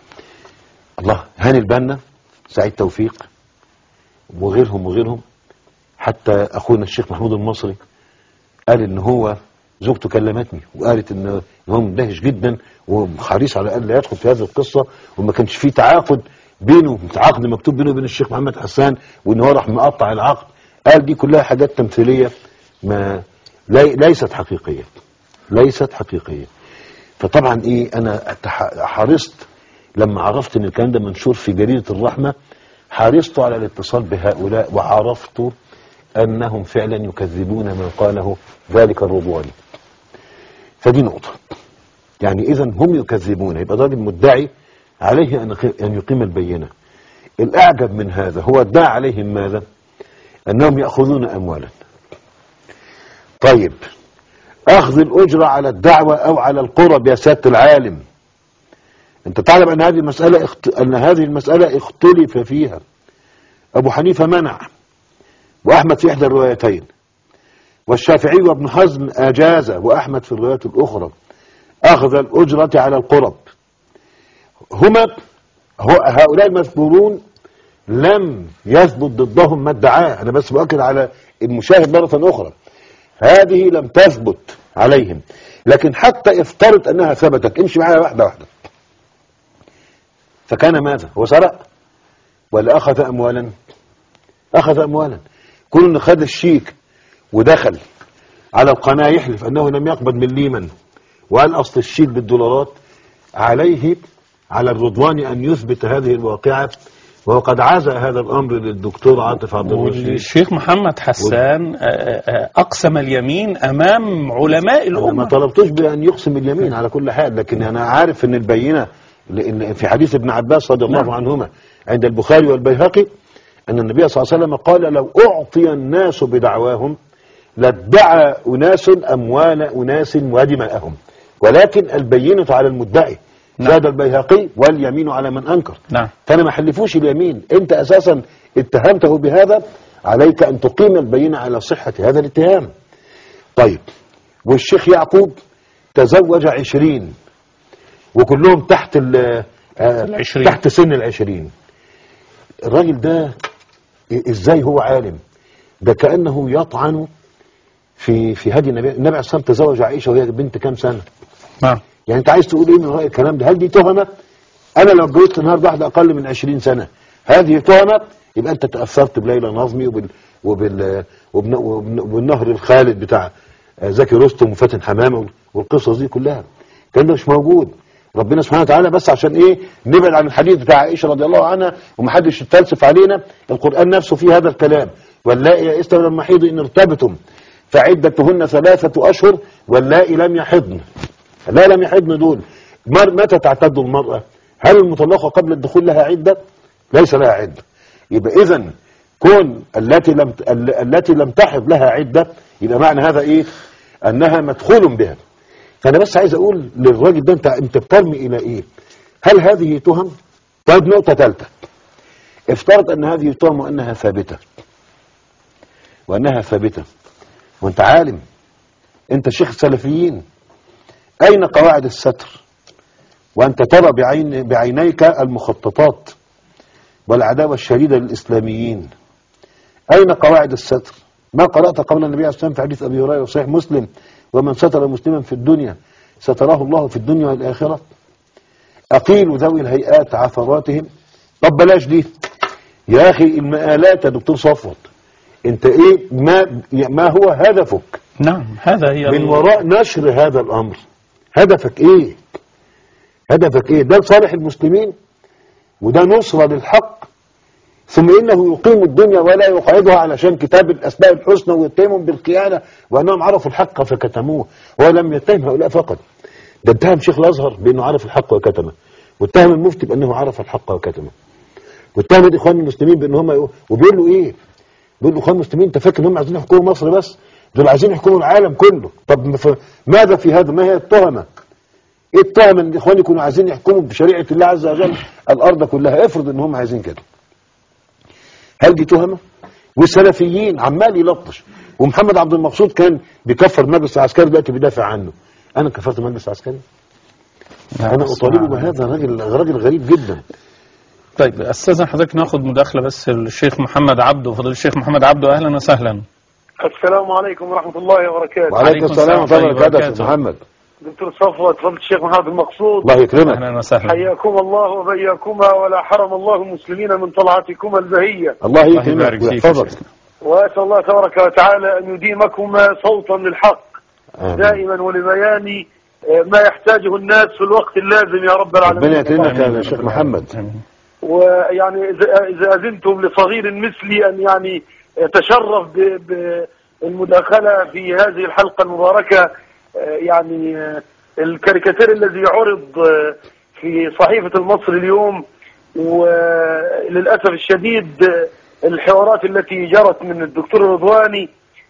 الله هاني البنا سعيد توفيق وغيرهم وغيرهم حتى اخونا الشيخ محمود المصري قال ان هو زوجته كلمتني وقالت ان هو مندهش جدا وحريص على ان لا يدخل في هذه القصه وما كانش في تعاقد بينه عقد مكتوب بينه وبين الشيخ محمد حسان وان هو راح مقطع العقد قال دي كلها حاجات تمثيليه ما لي ليست حقيقيه ليست حقيقيه فطبعا ايه انا أتح- حرصت لما عرفت ان الكلام ده منشور في جريده الرحمه حرصت على الاتصال بهؤلاء وعرفت انهم فعلا يكذبون ما قاله ذلك الرضواني فدي نقطه يعني اذا هم يكذبون يبقى الراجل مدعي عليه ان يقي- ان يقيم البينه الاعجب من هذا هو ادعى عليهم ماذا انهم ياخذون اموالا طيب اخذ الاجره على الدعوه او على القرب يا سياده العالم انت تعلم ان هذه المساله اخت... ان هذه المساله اختلف فيها ابو حنيفه منع واحمد في احدى الروايتين والشافعي وابن حزم اجاز واحمد في الروايات الاخرى اخذ الاجره على القرب هما هو هؤلاء المذكورون لم يثبت ضدهم ما ادعاه انا بس باكد على المشاهد مره اخرى هذه لم تثبت عليهم لكن حتى افترض انها ثبتت امشي معايا واحده واحده فكان ماذا هو سرق ولا اخذ اموالا اخذ اموالا كل انه خد الشيك ودخل على القناه يحلف انه لم يقبض مليما وقال اصل الشيك بالدولارات عليه على الرضوان ان يثبت هذه الواقعه وهو قد عزى هذا الامر للدكتور عاطف عبد الرشيد والشيخ محمد حسان آه، آه، أقسم اليمين أمام علماء انا ما الأمة طلبتوش بان يقسم اليمين على كل حال لكن انا عارف ان البينه لان في حديث ابن عباس رضي الله نعم. عنهما عند البخاري والبيهقي ان النبي صلى الله عليه وسلم قال لو اعطي الناس بدعواهم لادعى اناس اموال اناس ودماءهم ولكن البينه على المدعي نعم. زاد البيهقي واليمين على من انكر نعم فانا ما حلفوش اليمين انت اساسا اتهمته بهذا عليك ان تقيم البينه على صحه هذا الاتهام طيب والشيخ يعقوب تزوج عشرين وكلهم تحت ال آه، العشرين. تحت سن العشرين الراجل ده ازاي هو عالم ده كأنه يطعن في في هدي النبي النبي عليه الصلاة والسلام تزوج عائشة وهي بنت كام سنة نعم يعني انت عايز تقول ايه من رأي الكلام ده هل دي تهمة انا لو اتجوزت النهارده واحده اقل من 20 سنة هذه تهمة يبقى انت تأثرت بليلى نظمي وبال وبال وبن- وبن- وبالنهر الخالد بتاع آه، زكي رستم وفاتن حمامة والقصص دي كلها الكلام ده مش موجود ربنا سبحانه وتعالى بس عشان ايه نبعد عن الحديث بتاع عائشة رضي الله عنها ومحدش يتفلسف علينا القرآن نفسه فيه هذا الكلام واللائي يئسن من المحيض ان ارتبتم فعدتهن ثلاثة أشهر واللائي لم يحضن لا لم يحضن دول مر- متى تعتد المرأة هل المطلقة قبل الدخول لها عدة ليس لها عدة يبقى إذا كون التي لم ال- التي لم تحض لها عدة يبقى معنى هذا إيه أنها مدخول بها فأنا بس عايز أقول للراجل ده أنت أنت بترمي إلى إيه هل هذه تهم طيب نقطة ثالثة افترض أن هذه تهم وأنها ثابتة وأنها ثابتة وأنت عالم أنت شيخ السلفيين أين قواعد الستر وأنت ترى بعين بعينيك المخططات والعداوة الشديدة للإسلاميين أين قواعد الستر ما قرأت قول النبي عليه الصلاة والسلام في حديث أبي هريرة وصحيح مسلم ومن ستر مسلما في الدنيا ستراه الله في الدنيا والآخرة أقيل ذوي الهيئات عثراتهم طب بلاش دي يا أخي المآلات يا دكتور صفوت أنت إيه ما ما هو هدفك نعم هذا هي من ال- وراء نشر هذا الامر هدفك ايه هدفك ايه ده لصالح المسلمين وده نصرة للحق ثم انه يقيم الدنيا ولا يقعدها علشان كتاب الاسماء الحسنى ويتهمهم بالخيانه وانهم عرفوا الحق فكتموه هو لم يتهم هؤلاء فقط ده اتهم شيخ الازهر بانه عرف الحق وكتمه واتهم المفتي بانه عرف الحق وكتمه واتهم الاخوان المسلمين بان هم يقول- وبيقول له ايه بيقول له اخوان المسلمين انت فاكر ان هم عايزين يحكموا مصر بس دول عايزين يحكموا العالم كله طب م- ف- ماذا في هذا ما هي التهمه ايه التهمه ان الاخوان يكونوا عايزين يحكموا بشريعه الله عز وجل الارض كلها افرض ان هم عايزين كده هل دي تهمه والسلفيين عمال يلطش ومحمد عبد المقصود كان بيكفر المجلس العسكري دلوقتي بيدافع عنه انا كفرت المجلس العسكري نعم، انا اطالبه نعم. بهذا راجل راجل غريب جدا طيب استاذن حضرتك ناخد مداخله بس الشيخ محمد عبده فضل الشيخ محمد عبده اهلا وسهلا السلام عليكم ورحمة الله وبركاته وعليكم السلام ورحمه الله وبركاته يا أستاذ وبركاته. محمد دكتور صفوت فضل الشيخ محمد المقصود الله يكرمك اهلا وسهلا حياكم الله وبياكما ولا حرم الله المسلمين من طلعتكما البهية الله الله يبارك يكرمك فيك يا ويحفظك شيخنا. وأسأل الله تبارك وتعالى أن يديمكما صوتا للحق آمين. دائما ولبيان آه، ما يحتاجه الناس في الوقت اللازم يا رب العالمين ربنا يكرمك آمين يا شيخ رب محمد آمين. ويعني إذا إذا أذنتم لصغير مثلي أن يعني يتشرف ب- بالمداخلة في هذه الحلقة المباركة آه، يعني آه، الكاريكاتير الذي عرض آه، في صحيفة المصري اليوم وللأسف الشديد آه، الحوارات التي جرت من الدكتور رضواني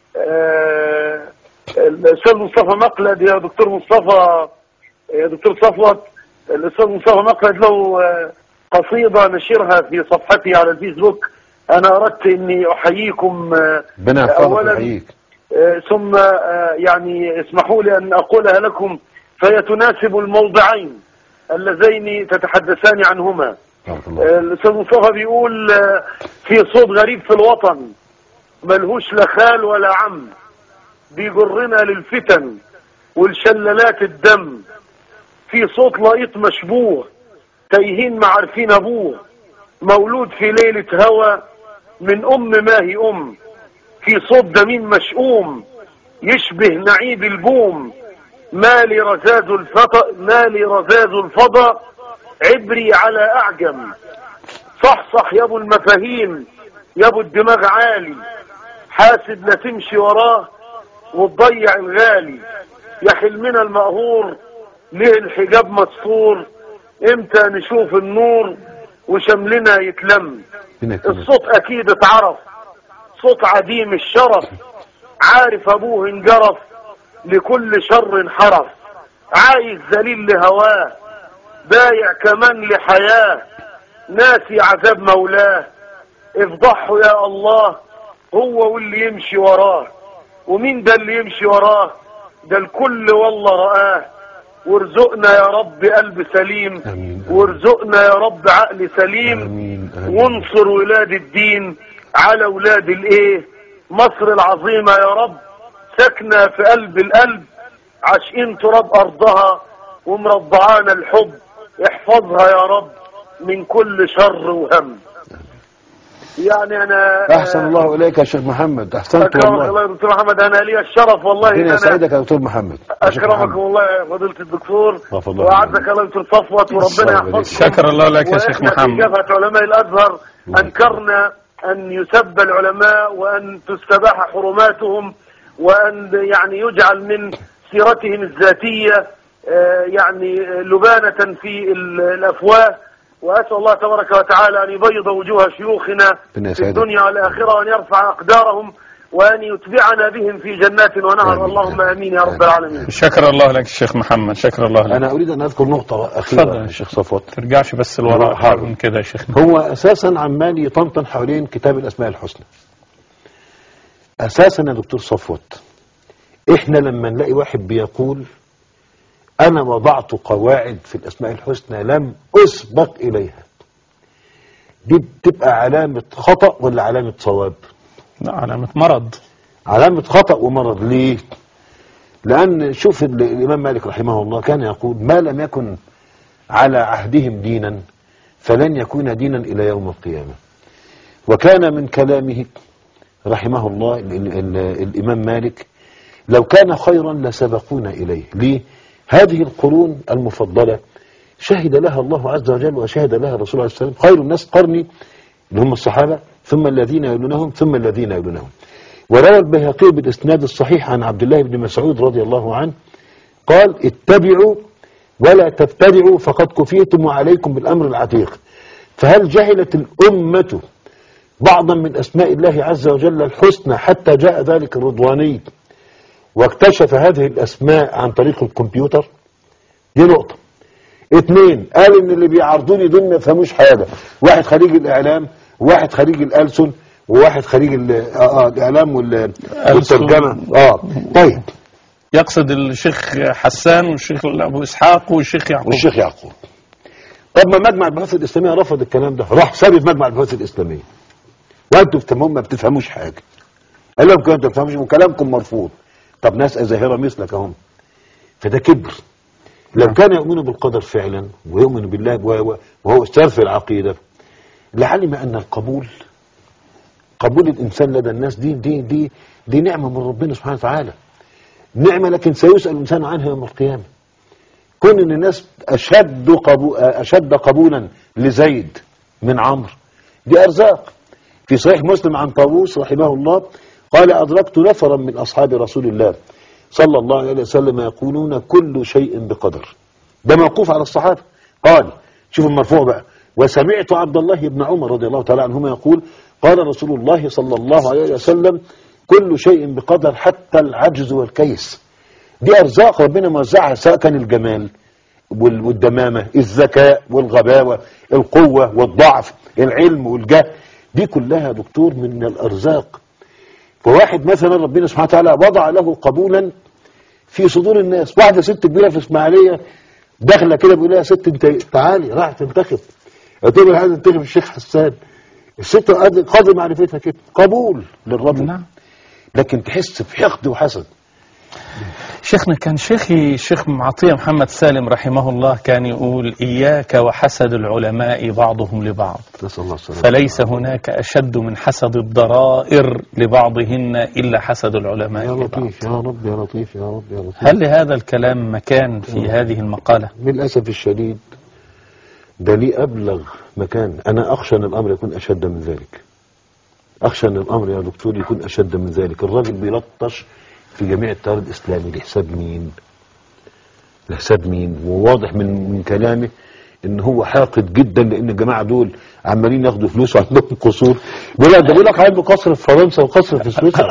آه، الأستاذ مصطفى مقلد يا دكتور مصطفى يا دكتور صفوت الأستاذ مصطفى مقلد له آه، قصيدة نشرها في صفحتي على الفيسبوك أنا أردت أني أحييكم آه، ربنا يحفظك أولا ويحييك آه، ثم آه، يعني اسمحوا لي أن أقولها لكم فهي تناسب الموضعين اللذين تتحدثان عنهما بارك الله آه، الأستاذ مصطفى بيقول آه، في صوت غريب في الوطن ملهوش لا خال ولا عم بيجرنا للفتن والشلالات الدم في صوت لقيط مشبوه تايهين ما عارفين ابوه مولود في ليلة هوى من ام ما هي ام في صوت دمين مشؤوم يشبه نعيد البوم مالي رزاز الفضا مالي رزاز الفضا عبري على اعجم صحصح يا ابو المفاهيم يا ابو الدماغ عالي حاسب لا تمشي وراه وتضيع الغالي يا حلمنا المقهور ليه الحجاب مستور امتى نشوف النور وشملنا يتلم هناك هناك. الصوت اكيد اتعرف صوت عديم الشرف عارف ابوه انجرف لكل شر انحرف عايز ذليل لهواه بايع كمان لحياه ناسي عذاب مولاه افضحه يا الله هو واللي يمشي وراه ومين ده اللي يمشي وراه ده الكل والله رآه وارزقنا يا رب قلب سليم آمين. وارزقنا يا رب عقل سليم آمين. آمين. وانصر ولاد الدين على ولاد الايه مصر العظيمة يا رب ساكنة في قلب القلب عاشقين تراب ارضها ومرضعانا الحب احفظها يا رب من كل شر وهم يعني انا احسن الله اليك يا شيخ محمد احسنت اكرمك الله والله يا دكتور محمد انا لي الشرف والله ان ربنا انا يسعدك يا دكتور محمد يا شيخ اكرمكم محمد. الله يا فضيله الدكتور غفر الله واعزك الله دكتور صفوت وربنا الله يبارك يحفظكم شكر الله لك يا شيخ وإحنا في محمد. جبهه علماء الازهر انكرنا ان يسب العلماء وان تستباح حرماتهم وان يعني يجعل من سيرتهم الذاتيه آه، يعني لبانه في ال- الافواه واسال الله تبارك وتعالى ان يبيض وجوه شيوخنا ربنا في يسعدك. الدنيا والاخره وان يرفع اقدارهم وان يتبعنا بهم في جنات ونهر آمين. اللهم امين يا رب العالمين شكر الله لك الشيخ محمد شكر الله لك انا اريد ان اذكر نقطه اتفضل. اخيره يا شيخ صفوت ترجعش بس لورا حاضر. اكتر من كده يا شيخ هو اساسا عمال يطنطن حوالين كتاب الاسماء الحسنى اساسا يا دكتور صفوت احنا لما نلاقي واحد بيقول انا وضعت قواعد في الاسماء الحسنى لم اسبق اليها دي بتبقى علامة خطأ ولا علامة صواب لا علامة مرض علامة خطأ ومرض ليه لأن شوف ال- الإمام مالك رحمه الله كان يقول ما لم يكن على عهدهم دينا فلن يكون دينا إلى يوم القيامة وكان من كلامه رحمه الله ال ال ال الإمام مالك لو كان خيرا لسبقونا إليه ليه هذه القرون المفضلة شهد لها الله عز وجل وشهد لها الرسول عليه السلام خير الناس قرني اللي هم الصحابة ثم الذين يلونهم ثم الذين يلونهم وروى البيهقي بالإسناد الصحيح عن عبد الله بن مسعود رضي الله عنه قال اتبعوا ولا تبتدعوا فقد كفيتم وعليكم بالأمر العتيق فهل جهلت الأمة بعضا من أسماء الله عز وجل الحسنى حتى جاء ذلك الرضواني واكتشف هذه الأسماء عن طريق الكمبيوتر دي نقطة اثنين قال ان اللي بيعرضوني دول ما يفهموش حاجة واحد خريج الإعلام وواحد خريج الألسن وواحد خريج ال- آه آه الإعلام وال- والترجمة اه طيب يقصد الشيخ حسان والشيخ ابو اسحاق والشيخ يعقوب والشيخ يعقوب طب ما مجمع البحوث الإسلامية رفض الكلام ده راح سابت مجمع البحوث الإسلامية وانتوا بتفهمون ما بتفهموش حاجة قال لهم كده انتوا ما بتفهموش وكلامكم مرفوض طب ناس أزاهرة مثلك اهم فده كبر لو كان يؤمن بالقدر فعلا ويؤمن بالله و- و- وهو استاذ في العقيدة لعلم أن القبول قبول الإنسان لدى الناس دي دي دي دي نعمة من ربنا سبحانه وتعالى نعمة لكن سيسأل الإنسان عنها يوم القيامة كون ان الناس اشد قبو اشد قبولا لزيد من عمرو دي ارزاق في صحيح مسلم عن طاووس رحمه الله قال ادركت نفرا من اصحاب رسول الله صلى الله عليه وسلم يقولون كل شيء بقدر ده موقوف على الصحابه قال شوف المرفوع بقى وسمعت عبد الله بن عمر رضي الله تعالى عنهما يقول قال رسول الله صلى الله عليه وسلم كل شيء بقدر حتى العجز والكيس دي ارزاق ربنا موزعها سواء كان الجمال وال- والدمامه الذكاء والغباوه القوه والضعف العلم والجهل دي كلها يا دكتور من الارزاق فواحد مثلا ربنا سبحانه وتعالى وضع له قبولا في صدور الناس واحده ست كبيره في اسماعيليه داخله كده بيقول لها يا ست انت تعالي راح تنتخب قلت له عايز انتخب الشيخ حسان الست قد- قاضي معرفتها كده قبول للرجل نعم لكن تحس بحقد وحسد شيخنا كان شيخي الشيخ معطية محمد سالم رحمه الله كان يقول إياك وحسد العلماء بعضهم لبعض نسال الله السلامه فليس هناك أشد من حسد الضرائر لبعضهن إلا حسد العلماء يا لبعض لطيف يا رب يا لطيف يا رب يا لطيف هل لهذا الكلام مكان في هذه المقالة للاسف الشديد ده ليه ابلغ مكان انا اخشى ان الامر يكون اشد من ذلك اخشى ان الامر يا دكتور يكون اشد من ذلك الراجل بيلطش في جميع التيار الاسلامي لحساب مين لحساب مين وواضح من من كلامه ان هو حاقد جدا لان الجماعه دول عمالين ياخدوا فلوس وعندهم قصور بيقول لك ده بيقول لك عنده قصر في فرنسا وقصر في سويسرا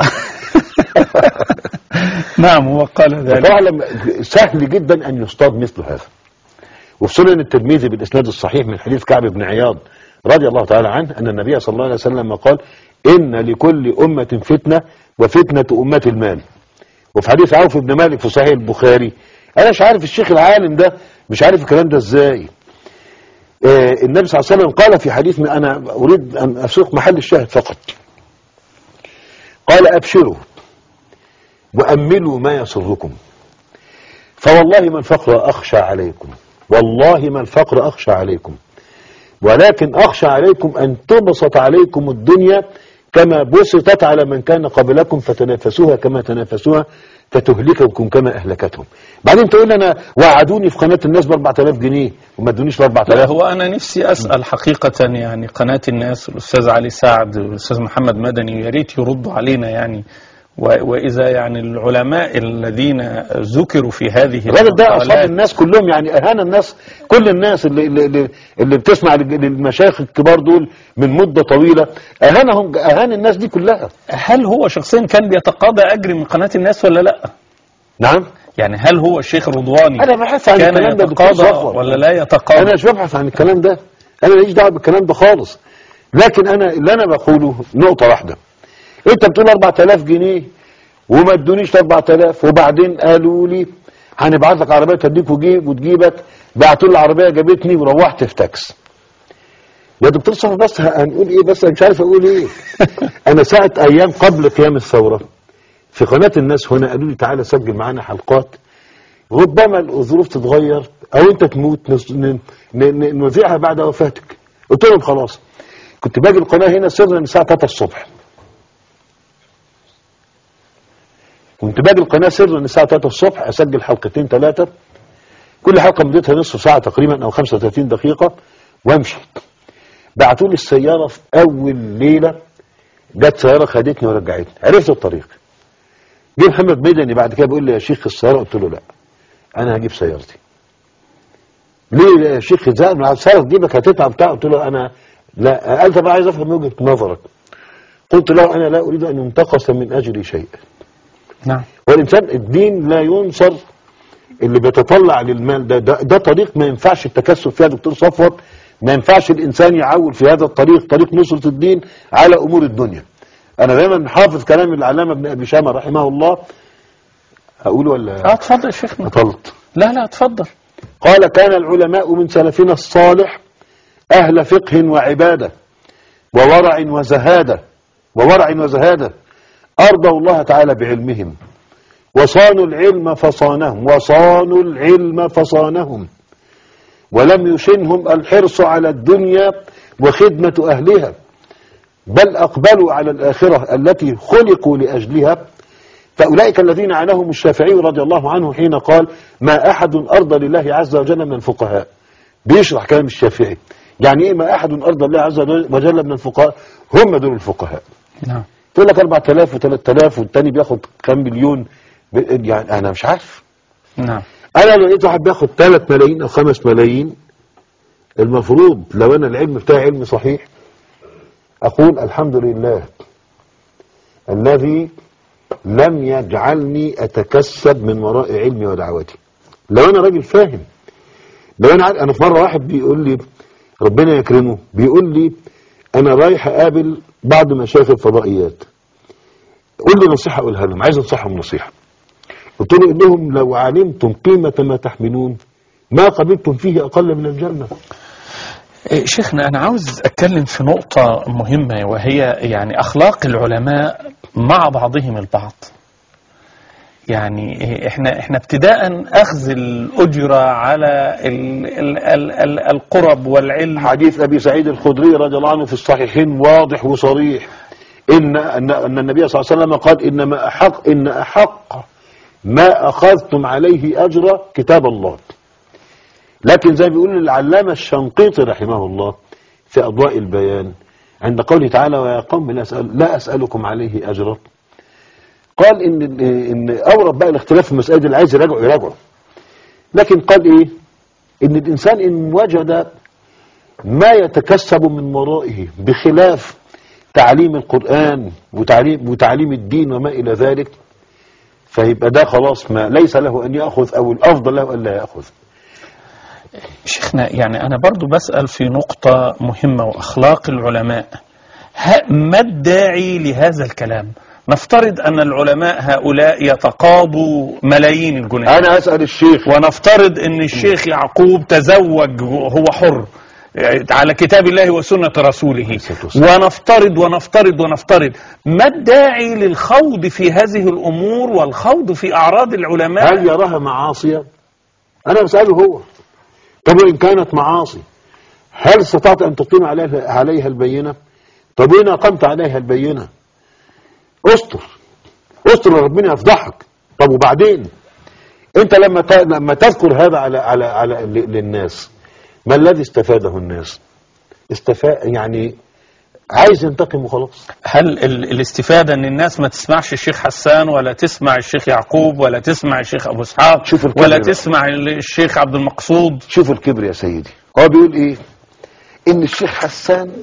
نعم هو قال ذلك طبعا لما سهل جدا ان يصطاد مثل هذا وفي سنن الترمذي بالاسناد الصحيح من حديث كعب بن عياض رضي الله تعالى عنه ان النبي صلى الله عليه وسلم قال ان لكل امه فتنه وفتنه امه المال وفي حديث عوف بن مالك في صحيح البخاري انا مش عارف الشيخ العالم ده مش عارف الكلام ده ازاي آه النبي صلى الله عليه وسلم قال في حديث من انا اريد ان اسوق محل الشاهد فقط قال ابشروا واملوا ما يسركم فوالله ما الفقر اخشى عليكم والله ما الفقر اخشى عليكم ولكن اخشى عليكم ان تبسط عليكم الدنيا كما بسطت على من كان قبلكم فتنافسوها كما تنافسوها فتهلككم كما اهلكتهم بعدين تقول لي انا وعدوني في قناه الناس ب 4000 جنيه وما ادونيش ب 4000 لا هو أنا نفسي أسأل حقيقة يعني قناة الناس الأستاذ علي سعد والأستاذ محمد مدني يا ريت يردوا علينا يعني و- وإذا يعني العلماء الذين ذكروا في هذه الراجل ده اصاب المقالات الناس كلهم يعني اهان الناس كل الناس اللي اللي, اللي, اللي بتسمع لل- للمشايخ الكبار دول من مده طويله اهانهم اهان الناس دي كلها هل هو شخصيا كان بيتقاضى أجر من قناة الناس ولا لا؟ نعم يعني هل هو الشيخ الرضواني انا بحث عن كان الكلام ده دكتور يتقاضى صفوت. ولا لا يتقاضى؟ انا مش ببحث عن الكلام ده انا ماليش دعوه بالكلام ده خالص لكن انا اللي انا بقوله نقطه واحده انت بتقول 4000 جنيه وما ادونيش 4000 وبعدين قالوا لي هنبعت لك عربيه تديك وجيب وتجيبك بعتوا لي العربيه جابتني وروحت في تاكس يا دكتور صفا بس ه- هنقول ايه بس انا مش عارف اقول ايه انا ساعه ايام قبل قيام الثوره في قناه الناس هنا قالوا لي تعالى سجل معانا حلقات ربما الظروف تتغير او انت تموت نس- ن- ن- ن- نذيعها بعد وفاتك قلت لهم خلاص كنت باجي القناه هنا سرا من الساعه 3 الصبح كنت باجي القناه سرا من الساعه 3 الصبح اسجل حلقتين ثلاثه كل حلقه مدتها نصف ساعه تقريبا او 35 دقيقه وامشي بعتوا لي السياره في اول ليله جت سياره خدتني ورجعتني عرفت الطريق جه محمد مدني بعد كده بيقول لي يا شيخ السياره قلت له لا انا هجيب سيارتي ليه يا شيخ ازاي مع السياره تجيبك هتتعب بتاع قلت له انا لا قال طب عايز افهم وجهه نظرك قلت له انا لا اريد ان ينتقص من اجلي شيء نعم والانسان الدين لا ينصر اللي بيتطلع للمال ده ده, ده طريق ما ينفعش التكسب فيها دكتور صفوت ما ينفعش الانسان يعول في هذا الطريق طريق نصرة الدين على امور الدنيا انا دايما حافظ كلام العلامه ابن ابي شامه رحمه الله اقول اه ولا اتفضل يا شيخنا اطلت لا لا اتفضل قال كان العلماء من سلفنا الصالح أهل فقه وعبادة وورع وزهادة وورع وزهادة أرضوا الله تعالى بعلمهم وصانوا العلم فصانهم وصانوا العلم فصانهم ولم يشنهم الحرص على الدنيا وخدمة أهلها بل أقبلوا على الآخرة التي خلقوا لأجلها فأولئك الذين عناهم الشافعي رضي الله عنه حين قال ما أحد أرضى لله عز وجل من الفقهاء بيشرح كلام الشافعي يعني إيه ما أحد أرضى لله عز وجل من الفقهاء هم دول الفقهاء نعم تقول لك 4000 و3000 والتاني بياخد كام مليون ب- يعني أنا مش عارف نعم أنا لو لقيت واحد بياخد 3 ملايين أو 5 ملايين المفروض لو أنا العلم بتاعي علم صحيح أقول الحمد لله الذي لم يجعلني أتكسب من وراء علمي ودعوتي لو أنا راجل فاهم لو أنا عارف أنا في مرة واحد بيقول لي ربنا يكرمه بيقول لي أنا رايح أقابل بعض مشايخ الفضائيات قول لي نصيحة أقولها لهم عايز أنصحهم نصيحة قلت له إنهم لو علمتم قيمة ما تحملون ما قبلتم فيه أقل من الجنة إيه، شيخنا أنا عاوز أتكلم في نقطة مهمة وهي يعني أخلاق العلماء مع بعضهم البعض يعني إيه، احنا احنا ابتداء اخذ الاجره على ال ال ال ال القرب والعلم حديث ابي سعيد الخدري رضي الله عنه في الصحيحين واضح وصريح ان ان ان النبي صلى الله عليه وسلم قال انما احق ان احق ما اخذتم عليه اجرا كتاب الله لكن زي ما بيقول العلامه الشنقيطي رحمه الله في اضواء البيان عند قوله تعالى ويا قوم لا اسال لا اسالكم عليه اجرا قال ان ان اورد بقى الاختلاف في المساله دي اللي عايز يراجعه يراجعه لكن قال ايه ان الانسان ان وجد ما يتكسب من ورائه بخلاف تعليم القرآن وتعليم, وتعليم الدين وما إلى ذلك فيبقى ده خلاص ما ليس له أن يأخذ أو الأفضل له أن لا يأخذ شيخنا يعني أنا برضو بسأل في نقطة مهمة وأخلاق العلماء ها- ما الداعي لهذا الكلام نفترض أن العلماء هؤلاء يتقاضوا ملايين الجنيه أنا أسأل الشيخ ونفترض ان الشيخ يعقوب تزوج هو حر على كتاب الله وسنة رسوله ونفترض ونفترض ونفترض ما الداعي للخوض في هذه الأمور والخوض في أعراض العلماء هل يراها معاصية أنا بسأله هو طب وإن كانت معاصي هل استطعت أن تقيم عليها, عليها البينة طب وإن أقمت عليها البينة استر استر ربنا يفضحك طب وبعدين انت لما ت- لما تذكر هذا على على على ل- للناس ما الذي استفاده الناس استفاد يعني عايز ينتقم وخلاص هل ال- الاستفادة ان الناس ما تسمعش الشيخ حسان ولا تسمع الشيخ يعقوب ولا تسمع الشيخ ابو اسحاق شوف الكلمة ولا بقى. تسمع الشيخ عبد المقصود شوف الكبر يا سيدي هو بيقول ايه ان الشيخ حسان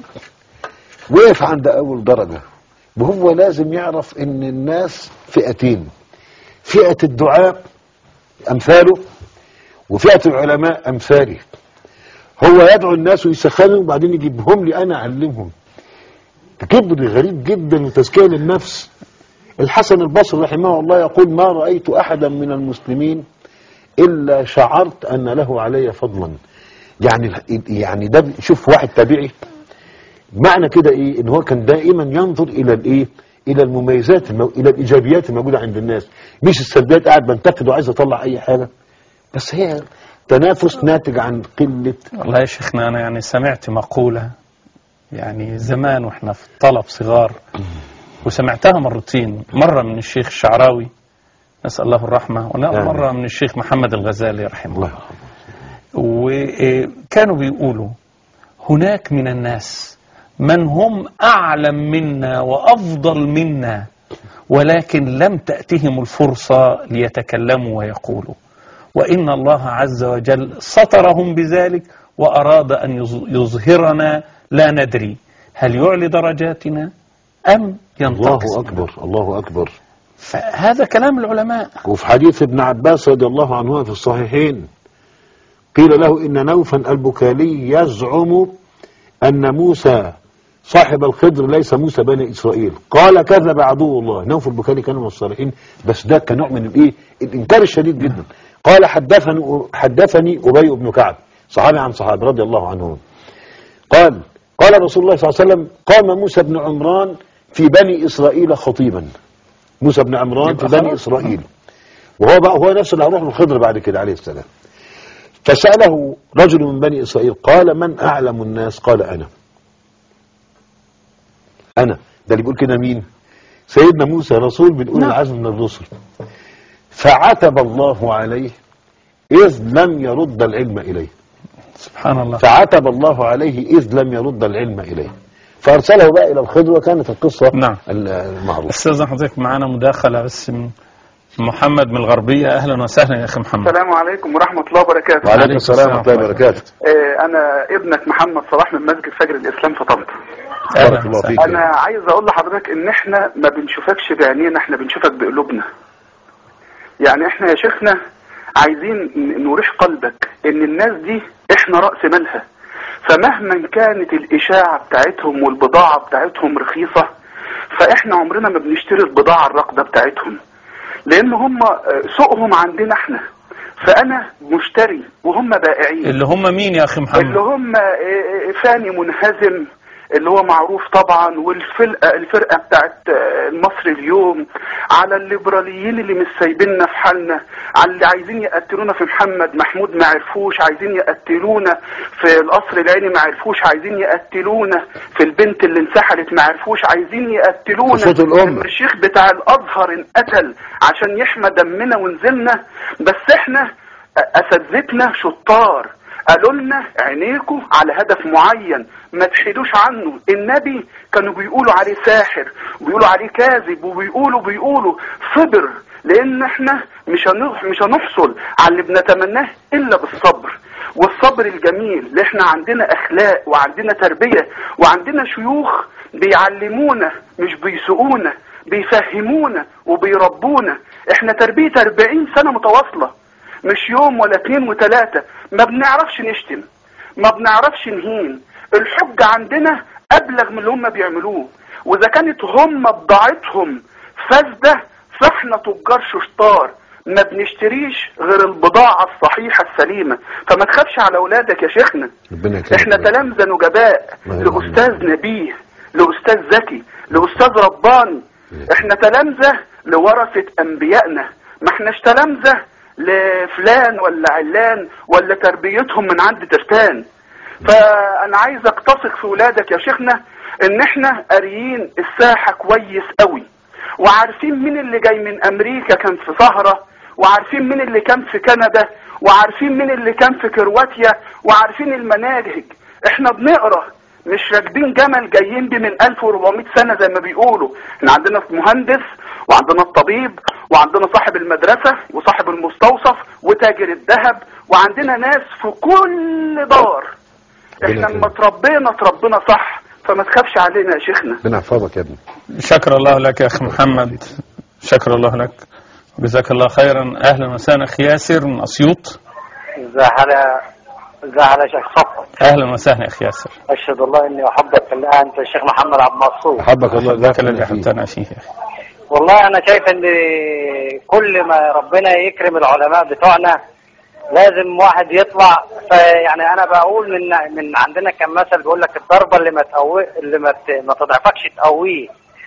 وقف عند اول درجة وهو لازم يعرف ان الناس فئتين فئة الدعاء امثاله وفئة العلماء امثالي هو يدعو الناس ويسخنهم وبعدين يجيبهم لي انا اعلمهم كبر غريب جدا وتزكية للنفس الحسن البصري رحمه الله يقول ما رأيت احدا من المسلمين الا شعرت ان له علي فضلا يعني يعني ده شوف واحد تابعي معنى كده ايه ان هو كان دائما ينظر الى الايه الى المميزات المو... الى الايجابيات الموجوده عند الناس مش السلبيات قاعد بنتقد وعايز اطلع اي حاجه بس هي تنافس ناتج عن قله والله يا شيخنا انا يعني سمعت مقولة يعني زمان واحنا في الطلب صغار وسمعتها مرتين مرة من الشيخ الشعراوي نسأل الله الرحمة ومرة من الشيخ محمد الغزالي رحمه الله الله وكانوا بيقولوا هناك من الناس من هم أعلم منا وأفضل منا ولكن لم تأتهم الفرصة ليتكلموا ويقولوا وإن الله عز وجل سطرهم بذلك وأراد أن يظ- يظهرنا لا ندري هل يعلي درجاتنا أم ينتقص الله منها؟ اكبر الله اكبر فهذا كلام العلماء وفي حديث ابن عباس رضي الله عنهما في الصحيحين قيل له ان نوفا البكالي يزعم ان موسى صاحب الخضر ليس موسى بني اسرائيل قال كذب عدو الله نوف البكالي كان من الصالحين بس ده كان نوع من الايه الانكار الشديد جدا قال حدثني حدثني ابي بن كعب صحابي عن صحابي رضي الله عنهم قال قال رسول الله صلى الله عليه وسلم قام موسى بن عمران في بني اسرائيل خطيبا موسى بن عمران في يبقى بني خلاص. اسرائيل وهو بقى هو نفسه اللي هيروح للخضر بعد كده عليه السلام فسأله رجل من بني إسرائيل قال من أعلم الناس قال أنا أنا ده اللي بيقول كده مين سيدنا موسى رسول من أولي نعم. العزم من الرسل فعتب الله عليه إذ لم يرد العلم إليه سبحان الله فعتب الله عليه إذ لم يرد العلم إليه فأرسله بقى إلى الخضر وكانت القصة نعم. المعروفة استاذ حضرتك معانا مداخلة بس من محمد من الغربية أهلا وسهلا يا أخي محمد السلام عليكم ورحمة الله وبركاته وعليكم عليكم السلام ورحمة الله وبركاته آه، أنا ابنك محمد صلاح من مسجد فجر الإسلام في طنطا بارك أهلا الله وسهلا. فيك. أنا عايز أقول لحضرتك إن إحنا ما بنشوفكش بعينينا إحنا بنشوفك بقلوبنا يعني إحنا يا شيخنا عايزين ن- نريح قلبك إن الناس دي إحنا رأس مالها فمهما كانت الإشاعة بتاعتهم والبضاعة بتاعتهم رخيصة فإحنا عمرنا ما بنشتري البضاعة الراقدة بتاعتهم لأن هم آه، سوقهم عندنا إحنا فأنا مشتري وهم بائعين اللي هم مين يا أخي اللي محمد هم آه، فاني منهزم اللي هو معروف طبعا والفرقه الفرقه بتاعت آه، مصر اليوم على الليبراليين اللي مش سايبيننا في حالنا على اللي عايزين يقتلونا في محمد محمود ما عرفوش عايزين يقتلونا في القصر العيني ما عرفوش عايزين يقتلونا في البنت اللي انسحلت ما عرفوش عايزين يقتلونا في صوت الأمة. الشيخ بتاع الازهر انقتل عشان يحمى دمنا ونزلنا بس احنا اساتذتنا شطار قالوا لنا عينيكم على هدف معين ما تحيدوش عنه النبي كانوا بيقولوا عليه ساحر وبيقولوا عليه كاذب وبيقولوا بيقولوا صبر لان احنا مش هنح- مش هنحصل على اللي بنتمناه الا بالصبر والصبر الجميل اللي احنا عندنا اخلاق وعندنا تربيه وعندنا شيوخ بيعلمونا مش بيسوقونا بيفهمونا وبيربونا احنا تربيه 40 سنه متواصله مش يوم ولا اتنين وتلاتة ما بنعرفش نشتم ما بنعرفش نهين الحجة عندنا أبلغ من اللي هم بيعملوه وإذا كانت هم بضاعتهم فاسدة فاحنا تجار شطار ما بنشتريش غير البضاعة الصحيحة السليمة فما تخافش على أولادك يا شيخنا ربنا يكرمك. احنا تلامذة نجباء الله يرحمه. لأستاذ نبيه لأستاذ ذكي لأستاذ رباني احنا تلامذة لورثة أنبيائنا ما احناش تلامذة لفلان ولا علان ولا تربيتهم من عند ترتان فانا عايزك تثق في ولادك يا شيخنا ان احنا قاريين الساحة كويس قوي وعارفين مين اللي جاي من امريكا كان في سهرة وعارفين مين اللي كان في كندا وعارفين مين اللي كان في كرواتيا وعارفين المناهج احنا بنقرا مش راكبين جمل جايين بيه من 1400 سنة زي ما بيقولوا احنا عندنا مهندس وعندنا الطبيب وعندنا صاحب المدرسة وصاحب المستوصف وتاجر الذهب وعندنا ناس في كل دار احنا ربنا لما تربينا تربينا صح فما تخافش علينا يا شيخنا ربنا يحفظك يا ابني شكر الله لك يا أخ محمد شكر الله لك جزاك الله خيرا أهلا وسهلا أخي ياسر من أسيوط ازي حالة ازي حالة يا شيخ صفوت أهلا وسهلا يا أخي ياسر اشهد الله اني احبك في الله انت الشيخ محمد عبد المنصور احبك الله ذاك ذاك الذي أحببتنا فيه يا أخي والله انا شايف ان كل ما ربنا يكرم العلماء بتوعنا لازم واحد يطلع فيعني انا بقول من من عندنا كان مثل بيقول لك الضربه اللي ما تقوي اللي ما ت- ما تضعفكش تقويه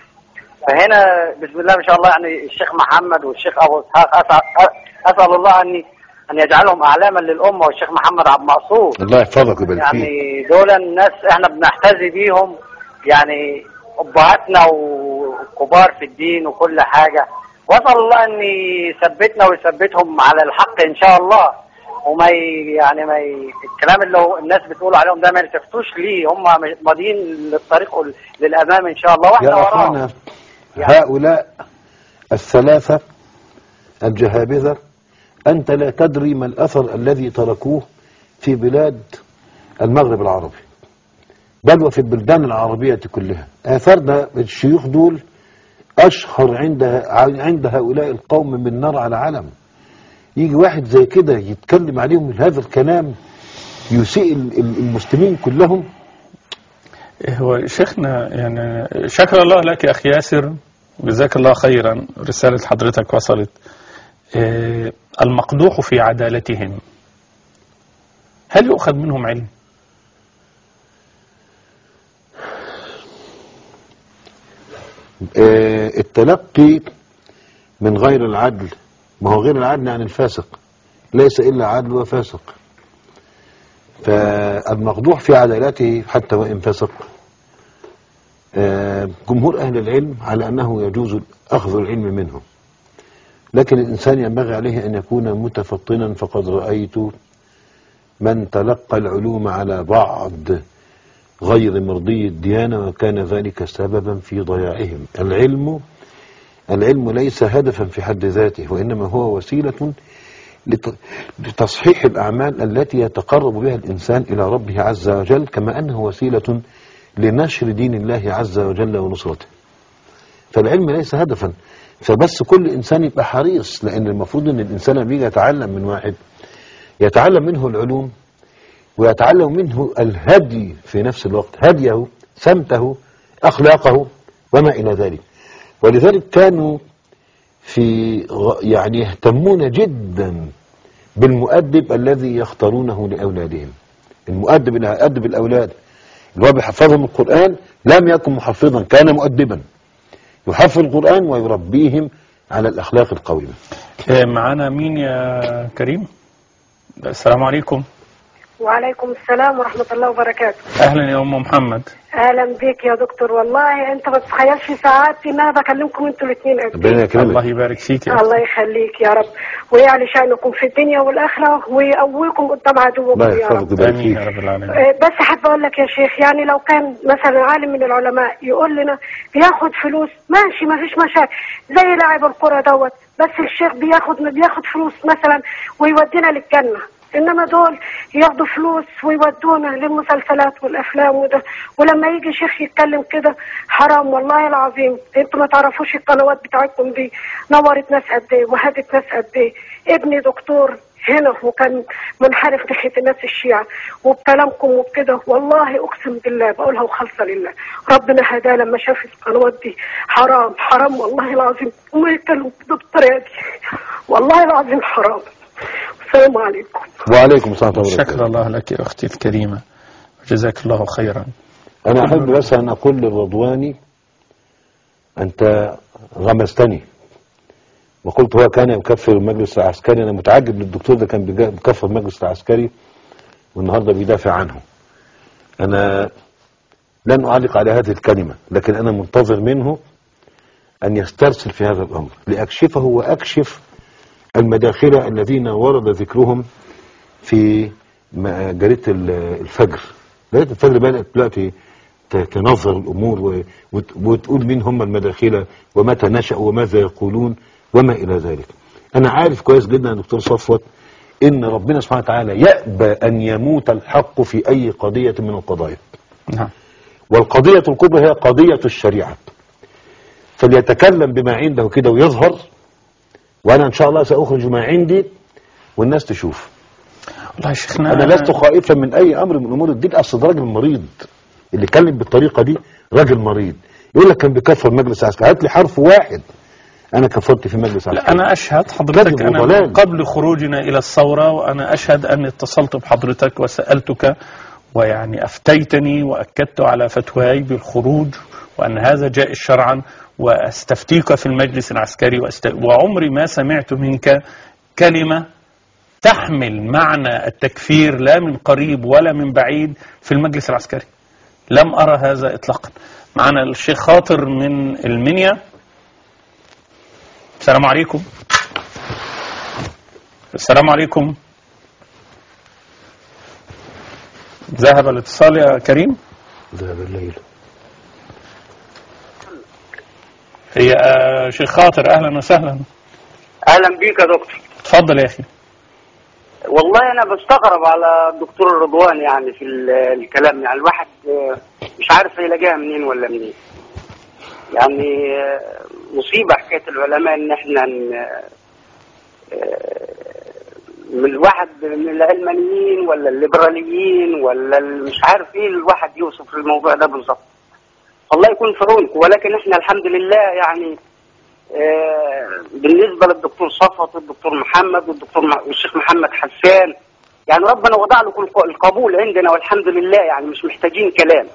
فهنا بسم الله ما شاء الله يعني الشيخ محمد والشيخ ابو اسحاق اسال اسال الله ان ان يجعلهم اعلاما للامه والشيخ محمد عبد المقصود الله يحفظك ويبارك فيك يعني دول الناس احنا بنحتذي بيهم يعني ابهاتنا وكبار في الدين وكل حاجة واسال الله ان يثبتنا ويثبتهم على الحق ان شاء الله وما ي... يعني ما ي... الكلام اللي هو الناس بتقول عليهم ده ما يلتفتوش ليه هم ماضيين للطريق ال- للامام ان شاء الله واحنا يا وراهم أخوانا هؤلاء الثلاثة الجهابذة أنت لا تدري ما الأثر الذي تركوه في بلاد المغرب العربي بل وفي البلدان العربية كلها آثارنا الشيوخ دول أشهر عند عند هؤلاء القوم من نار على علم يجي واحد زي كده يتكلم عليهم من هذا الكلام يسيء ال- ال- المسلمين كلهم هو شيخنا يعني شكر الله لك يا أخي ياسر جزاك الله خيرا رسالة حضرتك وصلت آه، المقدوح في عدالتهم هل يؤخذ منهم علم آه، التلقي من غير العدل ما هو غير العدل عن الفاسق ليس إلا عدل وفاسق فالمقدوح في عدالته حتى وإن فسق آه، جمهور أهل العلم على أنه يجوز أخذ العلم منه لكن الإنسان ينبغي عليه أن يكون متفطنا فقد رأيت من تلقى العلوم على بعض غير مرضي الديانة وكان ذلك سببا في ضياعهم العلم العلم ليس هدفا في حد ذاته وإنما هو وسيلة لت- لتصحيح الأعمال التي يتقرب بها الإنسان إلى ربه عز وجل كما أنه وسيلة لنشر دين الله عز وجل ونصرته فالعلم ليس هدفا فبس كل إنسان يبقى حريص لأن المفروض أن الإنسان لما بيجي يتعلم من واحد يتعلم منه العلوم ويتعلم منه الهدي في نفس الوقت هديه سمته أخلاقه وما إلى ذلك ولذلك كانوا في غ- يعني يهتمون جدا بالمؤدب الذي يختارونه لأولادهم المؤدب اللي هيأدب الأولاد اللي هو بيحفظهم القرآن لم يكن محفظا كان مؤدبا يحفظ القرآن ويربيهم على الأخلاق القويمة آه، معانا مين يا كريم السلام عليكم وعليكم السلام ورحمة الله وبركاته اهلا يا ام محمد أهلا بك يا دكتور والله أنت ما تتخيلش ساعات إن أنا بكلمكم أنتوا الاثنين قد إيه. ربنا يكرمك الله يبارك فيك يا الله يخليك يا رب ويعلي شأنكم في الدنيا والآخرة ويقويكم قدام عدوكم الله يا رب يحفظك ويبارك امين يا فيك رب العالمين آه، بس حابة أقول لك يا شيخ يعني لو كان مثلا عالم من العلماء يقول لنا بياخد فلوس ماشي ما فيش مشاكل زي لاعب الكرة دوت بس الشيخ بياخد بياخد فلوس مثلا ويودينا للجنة انما دول ياخدوا فلوس ويودونا للمسلسلات والافلام وده ولما يجي شيخ يتكلم كده حرام والله العظيم انتوا ما تعرفوش القنوات بتاعتكم دي نورت ناس قد ايه وهدت ناس قد ايه ابني دكتور هنا وكان منحرف ناحيه الناس الشيعة وبكلامكم وبكده والله اقسم بالله بقولها وخالصه لله ربنا هداه لما شاف القنوات دي حرام حرام والله العظيم وما يتكلموا كده بالطريقه دي والله العظيم حرام السلام عليكم وعليكم السلام ورحمة الله شكر الله لك يا اختي الكريمه جزاك الله خيرا أنا أحب بس أن أقول للرضواني أنت غمستني وقلت هو كان يكفر المجلس العسكري أنا متعجب للدكتور ده كان بيجا- بيكفر المجلس العسكري والنهاردة بيدافع عنه أنا لن أعلق على هذه الكلمة لكن أنا منتظر منه أن يسترسل في هذا الأمر لأكشفه وأكشف المداخلة الذين ورد ذكرهم في م- جريدة ال- الفجر جريدة الفجر بدأت دلوقتي ت- تنظر الأمور و- وت- وتقول مين هم المداخلة ومتى نشأوا وماذا يقولون وما إلى ذلك أنا عارف كويس جدا يا دكتور صفوت إن ربنا سبحانه وتعالى يأبى أن يموت الحق في أي قضية من القضايا نعم والقضية الكبرى هي قضية الشريعة فليتكلم بما عنده كده ويظهر وأنا إن شاء الله سأخرج ما عندي والناس تشوف والله يا شيخنا أنا لست خائفا من أي أمر من أمور الدين أصل ده راجل مريض اللي اتكلم بالطريقة دي راجل مريض يقول لك كان بيكفر مجلس عسكري هات لي حرف واحد أنا كفرت في مجلس عسكري لا أنا أشهد حضرتك كذب أنا وضلال. من قبل خروجنا إلى الثورة وأنا أشهد أني اتصلت بحضرتك وسألتك ويعني أفتيتني وأكدت على فتواي بالخروج وأن هذا جائز شرعا واستفتيك في المجلس العسكري وأست... وعمري ما سمعت منك كلمة تحمل معنى التكفير لا من قريب ولا من بعيد في المجلس العسكري لم أرى هذا إطلاقا معنا الشيخ خاطر من المنيا السلام عليكم السلام عليكم ذهب الاتصال يا كريم ذهب الليل هي آه، شيخ خاطر اهلا وسهلا اهلا بيك يا دكتور اتفضل يا اخي والله انا بستغرب على الدكتور رضوان يعني في ال- الكلام يعني الواحد آه، مش عارف يلاقيها منين ولا منين يعني آه، مصيبه حكايه العلماء ان احنا ن- آه، من الواحد من العلمانيين ولا الليبراليين ولا ال- مش عارف ايه الواحد يوصف الموضوع ده بالظبط الله يكون في عونكم ولكن احنا الحمد لله يعني آه، بالنسبه للدكتور صفوت والدكتور محمد والدكتور مع- والشيخ محمد حسان يعني ربنا وضع له كل القبول عندنا والحمد لله يعني مش محتاجين كلام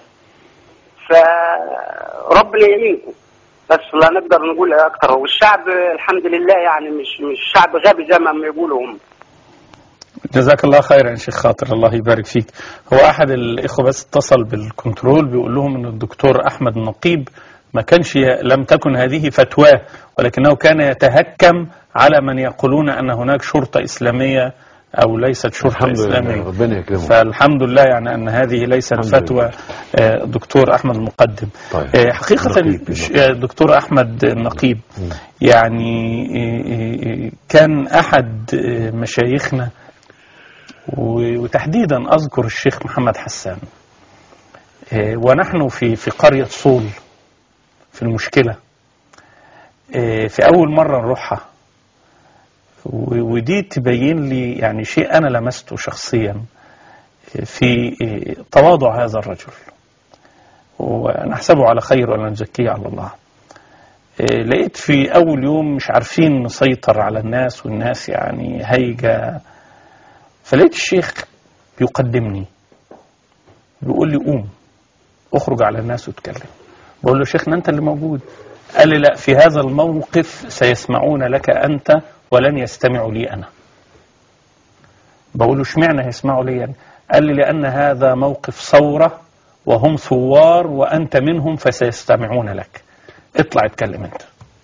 فربنا يعينكم بس لا نقدر نقول اكتر والشعب الحمد لله يعني مش مش شعب غبي زي ما يقولوا هم جزاك الله خيرا يا شيخ خاطر الله يبارك فيك هو احد الاخوه بس اتصل بالكنترول بيقول لهم ان الدكتور احمد نقيب ما كانش لم تكن هذه فتواه ولكنه كان يتهكم على من يقولون ان هناك شرطه اسلاميه او ليست شرطه الحمد لله اسلاميه ربنا يكرمه فالحمد لله يعني ان هذه ليست الحمد فتوى آه، دكتور احمد المقدم طيب. آه، حقيقه نقيب. ش- آه، دكتور احمد النقيب يعني آه، آه، كان احد آه، مشايخنا و- وتحديدا اذكر الشيخ محمد حسان آه، ونحن في في قريه صول في المشكله آه، في اول مره نروحها و- ودي تبين لي يعني شيء انا لمسته شخصيا في تواضع هذا الرجل ونحسبه على خير ولا نزكيه على الله لقيت في أول يوم مش عارفين نسيطر على الناس والناس يعني هيجة فلقيت الشيخ بيقدمني بيقول لي قوم اخرج على الناس واتكلم بقول له شيخنا انت اللي موجود قال لي لا في هذا الموقف سيسمعون لك انت ولن يستمعوا لي انا بقول له اشمعنى هيسمعوا لي أنا؟ قال لي لان هذا موقف ثوره وهم ثوار وانت منهم فسيستمعون لك اطلع اتكلم انت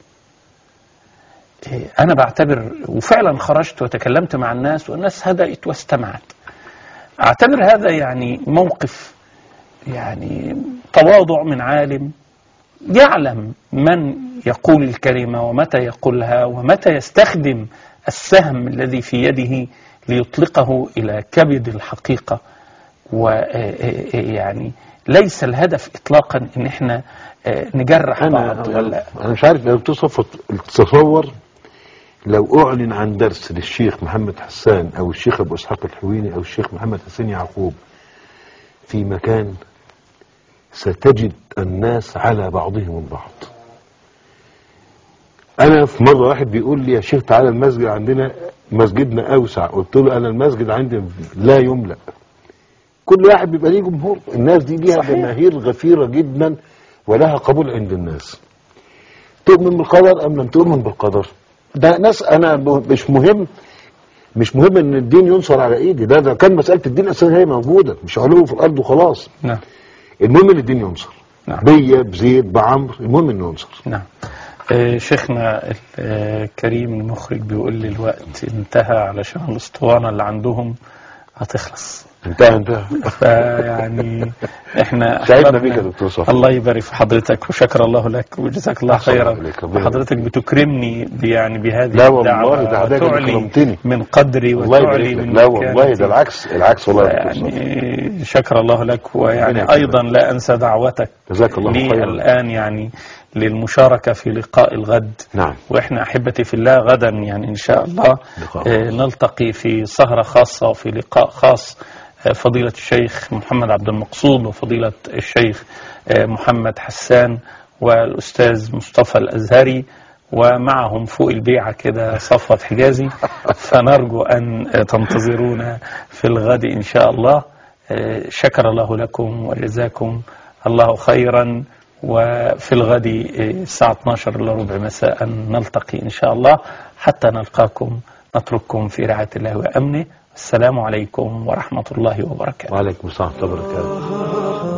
إيه، انا بعتبر وفعلا خرجت وتكلمت مع الناس والناس هدأت واستمعت اعتبر هذا يعني موقف يعني تواضع من عالم يعلم من يقول الكلمة ومتى يقولها ومتى يستخدم السهم الذي في يده ليطلقه إلى كبد الحقيقة ويعني ليس الهدف إطلاقا إن احنا آه، نجرح انا بعض ولا انا مش عارف لو تصف تصور لو اعلن عن درس للشيخ محمد حسان او الشيخ ابو اسحاق الحويني او الشيخ محمد حسين يعقوب في مكان ستجد الناس على بعضهم البعض انا في مره واحد بيقول لي يا شيخ تعالى المسجد عندنا مسجدنا اوسع قلت له انا المسجد عندي لا يملا كل واحد بيبقى ليه جمهور الناس دي ليها صحيح. جماهير غفيره جدا ولها قبول عند الناس تؤمن بالقدر ام لم تؤمن بالقدر ده ناس انا ب- مش مهم مش مهم ان الدين ينصر على ايدي ده ده كان مساله الدين اساسا هي موجوده مش علو في الارض وخلاص نعم المهم ان الدين ينصر نعم. بيا بزيد بعمر المهم انه ينصر نعم آه، شيخنا الكريم المخرج بيقول لي الوقت انتهى علشان الاسطوانة اللي عندهم هتخلص انتهى انتهى فيعني احنا سعدنا أحببنا- بيك يا دكتور صفا. الله يبارك في حضرتك وشكر الله لك وجزاك الله أحسن خيرا عليك، ربنا وحضرتك بتكرمني ب- يعني بهذه لا والله، الدعوة ده حضرتك وتعلي كرمتني. من قدري الله يبارك وتعلي لك من لا والله مكانتي. ده العكس العكس والله يا دكتور صفا. يعني شكر الله لك ربنا ويعني يكرمك. ايضا لا انسى دعوتك جزاك الله لي خيرا الان يعني للمشاركه في لقاء الغد نعم واحنا احبتي في الله غدا يعني ان شاء الله لقاء. آه، نلتقي في سهره خاصه وفي لقاء خاص آه، فضيله الشيخ محمد عبد المقصود وفضيله الشيخ آه، محمد حسان والاستاذ مصطفى الازهري ومعهم فوق البيعة كده صفوة حجازي فنرجو أن تنتظرونا في الغد إن شاء الله آه، شكر الله لكم وجزاكم الله خيرا وفي الغد آه، الساعة 12 إلا ربع مساء نلتقي إن شاء الله حتى نلقاكم نترككم في رعاية الله وأمنه السلام عليكم ورحمة الله وبركاته وعليكم السلام ورحمه الله وبركاته